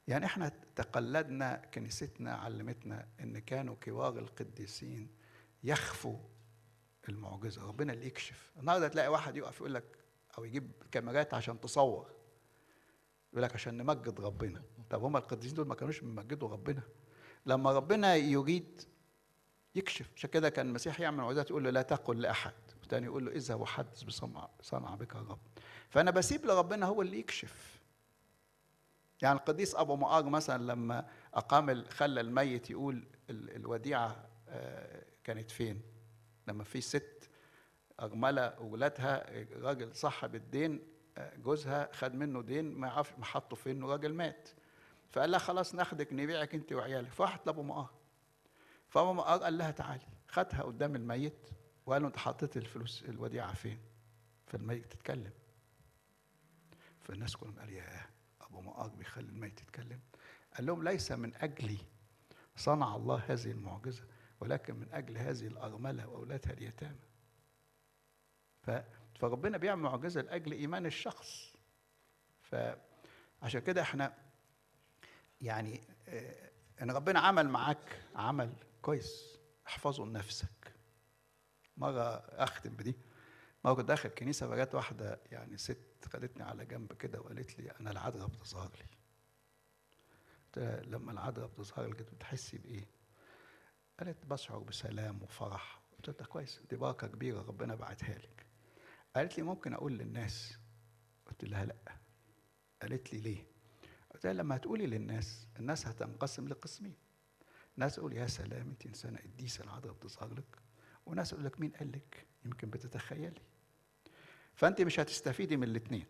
يعني احنا تقلدنا كنيستنا علمتنا ان كانوا كبار القديسين يخفوا المعجزه ربنا اللي يكشف النهارده تلاقي واحد يقف يقول لك او يجيب كاميرات عشان تصور يقول لك عشان نمجد ربنا طب هم القديسين دول ما كانوش بيمجدوا ربنا لما ربنا يريد يكشف عشان كده كان المسيح يعمل معجزات يقول له لا تقل لاحد والتاني يقول له اذهب وحدث بصنع صنع بك الرب فانا بسيب لربنا هو اللي يكشف يعني القديس ابو مقار مثلا لما اقام ال- خلى الميت يقول ال- الوديعه آه، كانت فين لما في ست ارمله وولادها راجل صاحب الدين آه، جوزها خد منه دين ما يعرفش ما حطه فين وراجل مات فقال لها خلاص ناخدك نبيعك انت وعيالك فراحت لابو مقار فابو مقار قال لها تعالي خدها قدام الميت وقال له انت حطيت الفلوس الوديعه فين فالميت تتكلم فالناس كلهم قال ياه ابو مقار بيخلي الميت يتكلم قال لهم ليس من اجلي صنع الله هذه المعجزه ولكن من اجل هذه الارمله واولادها اليتامى ف... فربنا بيعمل معجزه لاجل ايمان الشخص فعشان كده احنا يعني آه، ان ربنا عمل معاك عمل كويس احفظه لنفسك مره اختم بدي مره كنت داخل كنيسه فجت واحده يعني ست خدتني على جنب كده وقالت لي انا العذراء بتظهر لي قلت لها لما العذراء بتظهر لك بتحسي بايه قالت بشعر بسلام وفرح قلت لها كويس دي بركه كبيره ربنا بعتها لك قالت لي ممكن اقول للناس قلت لها لا قالت لي ليه قلت لها لما هتقولي للناس الناس هتنقسم لقسمين ناس تقول يا سلام انت انسانه قديسه العذراء بتظهر لك وناس يقول لك مين قال لك يمكن بتتخيلي فانت مش هتستفيدي من الاثنين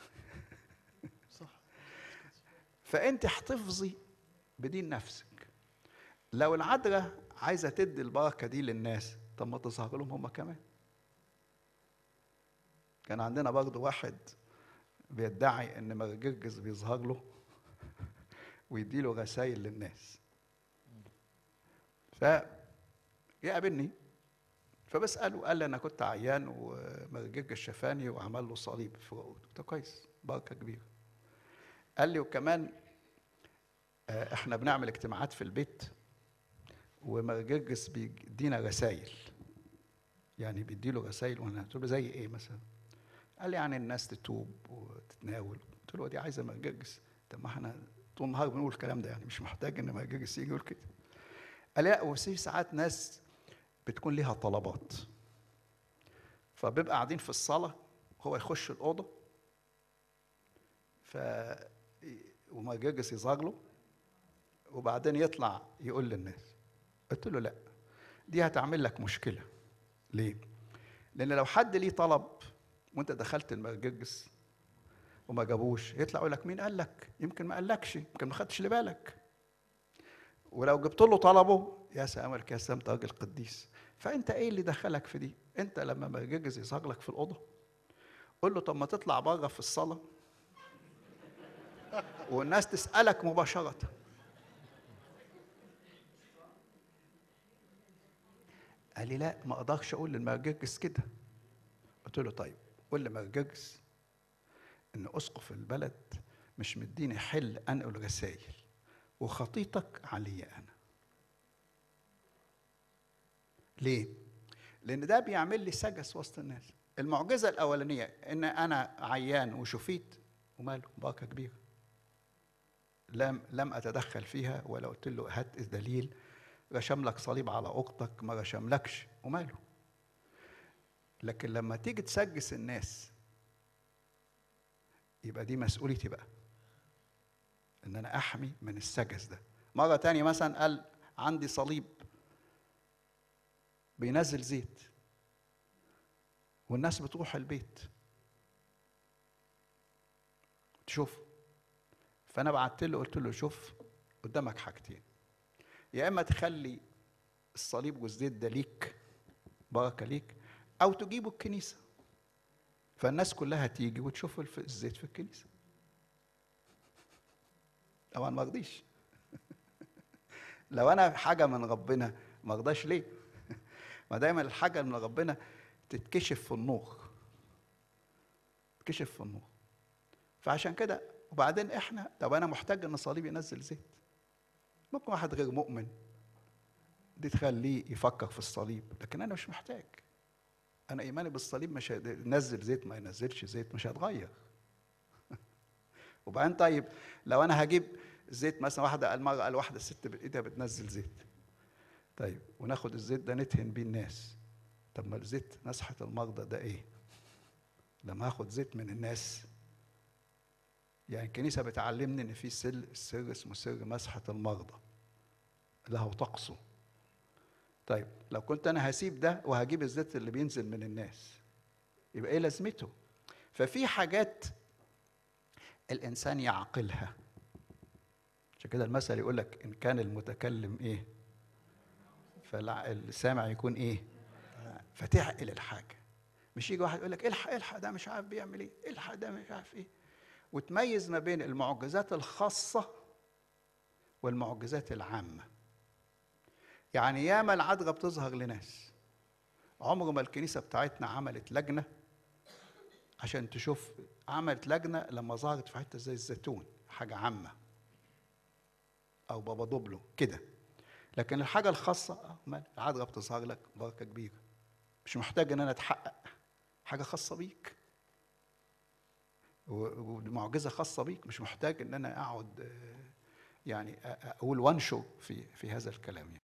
صح فانت احتفظي بدين نفسك لو العذراء عايزه تدي البركه دي للناس طب ما تظهر لهم هم كمان كان عندنا برضه واحد بيدعي ان مرجرجس بيظهر له ويديله رسائل للناس ف يقابلني فبسأله قال لي أنا كنت عيان ومرجرجس شفاني وعمل له صليب في رؤوته قلت له كويس بركة كبيرة قال لي وكمان آه، احنا بنعمل اجتماعات في البيت ومرجرجس بيدينا رسائل يعني بيديله رسائل وانا قلت له زي ايه مثلا قال لي يعني الناس تتوب وتتناول قلت له دي عايزه مرجرجس طب ما احنا طول النهار بنقول الكلام ده يعني مش محتاج ان مرجرجس يجي يقول كده قال لي لا وفي ساعات ناس بتكون ليها طلبات فبيبقى قاعدين في الصلاه هو يخش الاوضه ف ومرجرجس يظهر له وبعدين يطلع يقول للناس قلت له لا دي هتعمل لك مشكله ليه لان لو حد ليه طلب وانت دخلت المرجرجس وما جابوش يطلع يقول لك مين قال لك يمكن ما قالكش يمكن ما خدتش لبالك ولو جبت له طلبه يا سامر يا سام راجل قديس فانت ايه اللي دخلك في دي انت لما مرجرجس يظهر لك في الاوضه قول له طب ما تطلع بره في الصلاه والناس تسالك مباشره قال لي لا ما اقدرش اقول للمرجرجس كده قلت له طيب قول لمرجرجس ان اسقف البلد مش مديني حل انقل رسائل وخطيتك علي انا ليه لان ده بيعمل لي سجس وسط الناس المعجزه الاولانيه ان انا عيان وشفيت وماله بركه كبيره لم لم اتدخل فيها ولا قلت له هات دليل رشم لك صليب على اختك ما رشملكش وماله لكن لما تيجي تسجس الناس يبقى دي مسؤوليتي بقى ان انا احمي من السجس ده مره تانية مثلا قال عندي صليب بينزل زيت والناس بتروح البيت تشوف فانا بعت له قلت له شوف قدامك حاجتين يا اما تخلي الصليب والزيت ده ليك بركه ليك او تجيبه الكنيسه فالناس كلها تيجي وتشوف الف- الزيت في الكنيسه طبعا ما رضيش لو انا حاجه من ربنا ما رضاش ليه ما دايما الحاجه من ربنا تتكشف في النور تتكشف في النور فعشان كده وبعدين احنا طب انا محتاج ان صليب ينزل زيت ممكن واحد غير مؤمن دي تخليه يفكر في الصليب لكن انا مش محتاج انا ايماني بالصليب مش ينزل زيت ما ينزلش زيت مش هيتغير وبعدين طيب لو انا هجيب زيت مثلا واحده قال مره قال واحده ست بايدها بتنزل زيت طيب وناخد الزيت ده ندهن بيه الناس طب ما الزيت مسحه المرضى ده ايه لما اخد زيت من الناس يعني الكنيسه بتعلمني ان في سر سر اسمه سر مسحه المرضى له طقسه طيب لو كنت انا هسيب ده وهجيب الزيت اللي بينزل من الناس يبقى ايه لازمته ففي حاجات الانسان يعقلها عشان كده المثل يقول لك ان كان المتكلم ايه فالسامع يكون ايه فتعقل الحاجه مش يجي واحد يقول لك الحق الحق ده مش عارف بيعمل ايه الحق ده مش عارف ايه وتميز ما بين المعجزات الخاصه والمعجزات العامه يعني ياما العذراء بتظهر لناس عمر ما الكنيسه بتاعتنا عملت لجنه عشان تشوف عملت لجنه لما ظهرت في حته زي الزيتون حاجه عامه او بابا دوبلو كده لكن الحاجه الخاصه العذراء بتظهر لك بركه كبيره مش محتاج ان انا اتحقق حاجه خاصه بيك ومعجزه خاصه بيك مش محتاج ان انا اقعد يعني اقول وانشو في في هذا الكلام يعني